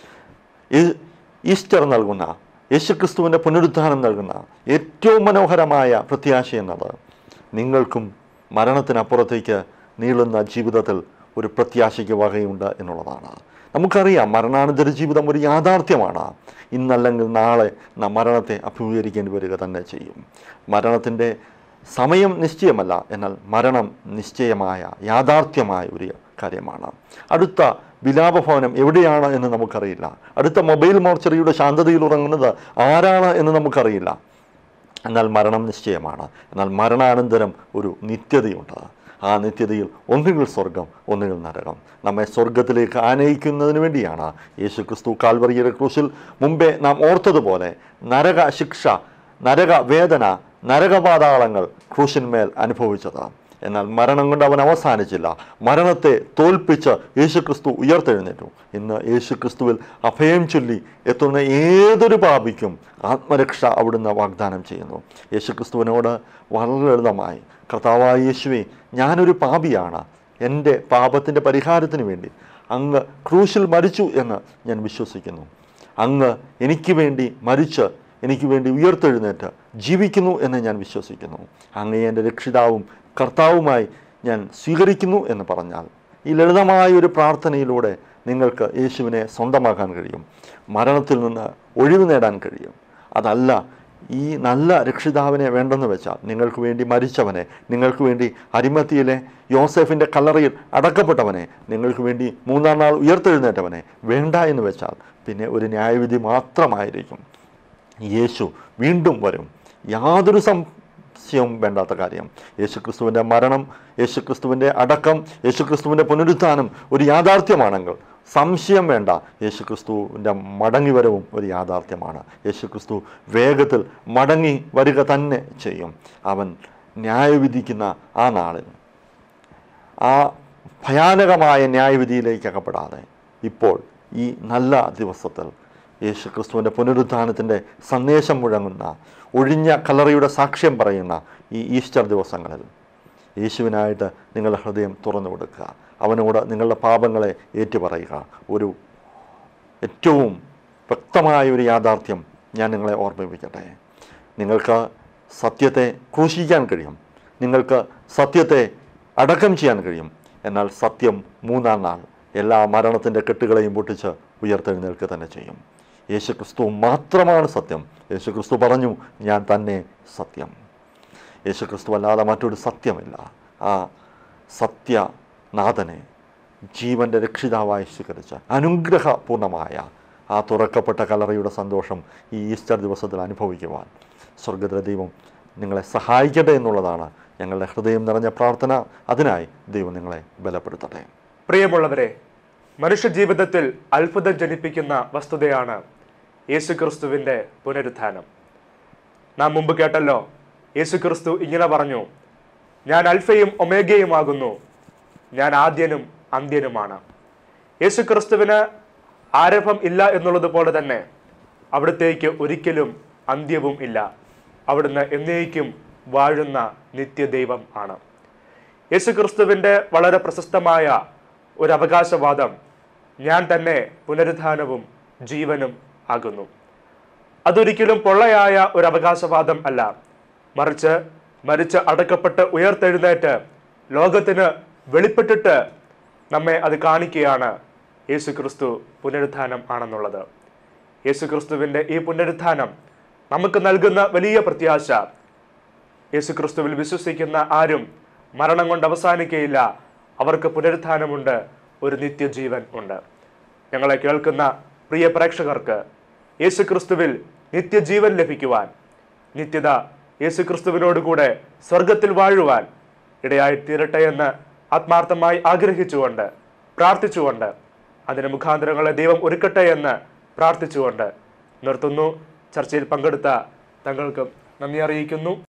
ഈ- ഈസ്റ്റർ നൽകുന്ന യേശുക്രിസ്തുവിൻ്റെ പുനരുദ്ധാനം നൽകുന്ന ഏറ്റവും മനോഹരമായ പ്രത്യാശ എന്നത് നിങ്ങൾക്കും മരണത്തിനപ്പുറത്തേക്ക് നീളുന്ന ജീവിതത്തിൽ ഒരു പ്രത്യാശയ്ക്ക് വകയുണ്ട് എന്നുള്ളതാണ് നമുക്കറിയാം മരണാനന്തര ജീവിതം ഒരു യാഥാർത്ഥ്യമാണ് ഇന്നല്ലെങ്കിൽ നാളെ നാം മരണത്തെ അഭിമുഖീകരിക്കേണ്ടി വരിക തന്നെ ചെയ്യും മരണത്തിൻ്റെ സമയം നിശ്ചയമല്ല എന്നാൽ മരണം നിശ്ചയമായ യാഥാർത്ഥ്യമായ ഒരു കാര്യമാണ് അടുത്ത വിലാപഭവനം എവിടെയാണ് എന്ന് നമുക്കറിയില്ല അടുത്ത മൊബൈൽ മോർച്ചറിയുടെ ശാന്തതയിൽ ഉറങ്ങുന്നത് ആരാണ് എന്ന് നമുക്കറിയില്ല എന്നാൽ മരണം നിശ്ചയമാണ് എന്നാൽ മരണാനന്തരം ഒരു നിത്യതയുണ്ട് ആ നിത്യതയിൽ ഒന്നുകിൽ സ്വർഗം ഒന്നുകിൽ നരകം നമ്മെ സ്വർഗത്തിലേക്ക് ആനയിക്കുന്നതിന് വേണ്ടിയാണ് യേശു ക്രിസ്തു കാൽവറിയുടെ ക്രൂശിൽ മുമ്പേ നാം ഓർത്തതുപോലെ നരക ശിക്ഷ നരക വേദന നരകപാതാളങ്ങൾ ക്രൂശിന്മേൽ അനുഭവിച്ചത് എന്നാൽ മരണം കൊണ്ട് അവൻ അവസാനിച്ചില്ല മരണത്തെ തോൽപ്പിച്ച് യേശുക്രിസ്തു ഉയർത്തെഴുന്നേറ്റു ഇന്ന് യേശുക്രിസ്തുവിൽ അഭയം ചൊല്ലി എത്തുന്ന ഏതൊരു പാപിക്കും ആത്മരക്ഷ അവിടുന്ന് വാഗ്ദാനം ചെയ്യുന്നു യേശുക്രിസ്തുവിനോട് വളരെ ലളിതമായി കർത്താവായ യേശുവെ ഞാനൊരു പാപിയാണ് എൻ്റെ പാപത്തിൻ്റെ പരിഹാരത്തിന് വേണ്ടി അങ്ങ് ക്രൂശിൽ മരിച്ചു എന്ന് ഞാൻ വിശ്വസിക്കുന്നു അങ്ങ് എനിക്ക് വേണ്ടി മരിച്ച് എനിക്ക് വേണ്ടി ഉയർത്തെഴുന്നേറ്റ് ജീവിക്കുന്നു എന്ന് ഞാൻ വിശ്വസിക്കുന്നു അങ്ങയെ എൻ്റെ രക്ഷിതാവും കർത്താവുമായി ഞാൻ സ്വീകരിക്കുന്നു എന്ന് പറഞ്ഞാൽ ഈ ലളിതമായ ഒരു പ്രാർത്ഥനയിലൂടെ നിങ്ങൾക്ക് യേശുവിനെ സ്വന്തമാക്കാൻ കഴിയും മരണത്തിൽ നിന്ന് ഒഴിവ് നേടാൻ കഴിയും അതല്ല ഈ നല്ല രക്ഷിതാവിനെ വേണ്ടെന്ന് വെച്ചാൽ നിങ്ങൾക്ക് വേണ്ടി മരിച്ചവനെ നിങ്ങൾക്ക് വേണ്ടി അരിമത്തിയിലെ യോസെഫിൻ്റെ കല്ലറയിൽ അടക്കപ്പെട്ടവനെ നിങ്ങൾക്ക് വേണ്ടി മൂന്നാം നാൾ ഉയർത്തെഴുന്നേറ്റവനെ വേണ്ട എന്ന് വെച്ചാൽ പിന്നെ ഒരു ന്യായവിധി മാത്രമായിരിക്കും യേശു വീണ്ടും വരും യാതൊരു സംശയവും വേണ്ടാത്ത കാര്യം യേശുക്രിസ്തുവിൻ്റെ മരണം യേശുക്രിസ്തുവിൻ്റെ അടക്കം യേശുക്രിസ്തുവിൻ്റെ പുനരുത്ഥാനം ഒരു യാഥാർത്ഥ്യമാണെങ്കിൽ സംശയം വേണ്ട യേശുക്രിസ്തുവിൻ്റെ മടങ്ങിവരവും ഒരു യാഥാർത്ഥ്യമാണ് യേശുക്രിസ്തു വേഗത്തിൽ മടങ്ങി വരിക തന്നെ ചെയ്യും അവൻ ന്യായവിധിക്കുന്ന ആ നാളിൽ ആ ഭയാനകമായ ന്യായവിധിയിലേക്ക് അകപ്പെടാതെ ഇപ്പോൾ ഈ നല്ല ദിവസത്തിൽ യേശു ക്രിസ്തുവിൻ്റെ പുനരുത്ഥാനത്തിൻ്റെ സന്ദേശം മുഴങ്ങുന്ന ഒഴിഞ്ഞ കലറയുടെ സാക്ഷ്യം പറയുന്ന ഈ ഈസ്റ്റർ ദിവസങ്ങളിൽ യേശുവിനായിട്ട് നിങ്ങളുടെ ഹൃദയം തുറന്നു കൊടുക്കുക അവനോട് നിങ്ങളുടെ പാപങ്ങളെ ഏറ്റുപറയുക ഒരു ഏറ്റവും വ്യക്തമായ ഒരു യാഥാർത്ഥ്യം ഞാൻ നിങ്ങളെ ഓർമ്മിപ്പിക്കട്ടെ നിങ്ങൾക്ക് സത്യത്തെ ക്രൂശിക്കാൻ കഴിയും നിങ്ങൾക്ക് സത്യത്തെ അടക്കം ചെയ്യാൻ കഴിയും എന്നാൽ സത്യം മൂന്നാം നാൾ എല്ലാ മരണത്തിൻ്റെ കെട്ടുകളെയും പൊട്ടിച്ച് ഉയർത്തെഴുന്നേൽക്കുക തന്നെ ചെയ്യും യേശുക്രിസ്തു മാത്രമാണ് സത്യം യേശുക്രിസ്തു പറഞ്ഞു ഞാൻ തന്നെ സത്യം യേശുക്രിസ്തു അല്ലാതെ മറ്റൊരു സത്യമില്ല ആ സത്യനാഥനെ ജീവൻ്റെ രക്ഷിതാവായി സ്വീകരിച്ച അനുഗ്രഹപൂർണമായ ആ തുറക്കപ്പെട്ട കലറയുടെ സന്തോഷം ഈ ഈസ്റ്റർ ദിവസത്തിൽ അനുഭവിക്കുവാൻ സ്വർഗത്തിലെ ദൈവം നിങ്ങളെ സഹായിക്കട്ടെ എന്നുള്ളതാണ് ഞങ്ങളുടെ ഹൃദയം നിറഞ്ഞ പ്രാർത്ഥന അതിനായി ദൈവം നിങ്ങളെ ബലപ്പെടുത്തട്ടെ പ്രിയമുള്ളവരെ മനുഷ്യ ജീവിതത്തിൽ അത്ഭുതം ജനിപ്പിക്കുന്ന വസ്തുതയാണ് യേശുക്രിസ്തുവിൻ്റെ പുനരുത്ഥാനം നാം മുമ്പ് കേട്ടല്ലോ യേശുക്രിസ്തു ഇങ്ങനെ പറഞ്ഞു ഞാൻ അൽഫയും ഒമേഗയുമാകുന്നു ഞാൻ ആദ്യനും അന്ത്യനുമാണ് യേശുക്രിസ്തുവിന് ആരംഭം ഇല്ല എന്നുള്ളത് പോലെ തന്നെ അവിടത്തേക്ക് ഒരിക്കലും അന്ത്യവും ഇല്ല അവിടുന്ന് എന്നേക്കും വാഴുന്ന നിത്യദൈവം ആണ് യേശുക്രിസ്തുവിൻ്റെ വളരെ പ്രശസ്തമായ ഒരു അവകാശവാദം ഞാൻ തന്നെ പുനരുത്ഥാനവും ജീവനും ആകുന്നു അതൊരിക്കലും പൊള്ളയായ ഒരു അവകാശവാദം അല്ല മറിച്ച് മരിച്ച് അടക്കപ്പെട്ട് ഉയർത്തെഴുന്നേറ്റ് ലോകത്തിന് വെളിപ്പെട്ടിട്ട് നമ്മെ അത് കാണിക്കുകയാണ് യേശുക്രിസ്തു പുനരുത്ഥാനം ആണെന്നുള്ളത് യേശുക്രിസ്തുവിൻ്റെ ഈ പുനരുത്ഥാനം നമുക്ക് നൽകുന്ന വലിയ പ്രത്യാശ യേശുക്രിസ്തുവിൽ വിശ്വസിക്കുന്ന ആരും മരണം കൊണ്ട് അവസാനിക്കുകയില്ല അവർക്ക് പുനരുത്ഥാനമുണ്ട് ഒരു നിത്യജീവൻ ഉണ്ട് ഞങ്ങളെ കേൾക്കുന്ന പ്രിയ പ്രേക്ഷകർക്ക് യേശുക്രിസ്തുവിൽ നിത്യജീവൻ ലഭിക്കുവാൻ നിത്യത യേശുക്രിസ്തുവിനോടുകൂടെ സ്വർഗത്തിൽ വാഴുവാൻ ഇടയായി തീരട്ടെ എന്ന് ആത്മാർത്ഥമായി ആഗ്രഹിച്ചുകൊണ്ട് പ്രാർത്ഥിച്ചുകൊണ്ട് അതിന് മുഖാന്തരങ്ങളെ ദൈവം ഒരുക്കട്ടെ എന്ന് പ്രാർത്ഥിച്ചുകൊണ്ട് നിർത്തുന്നു ചർച്ചയിൽ പങ്കെടുത്ത തങ്ങൾക്ക് നന്ദി അറിയിക്കുന്നു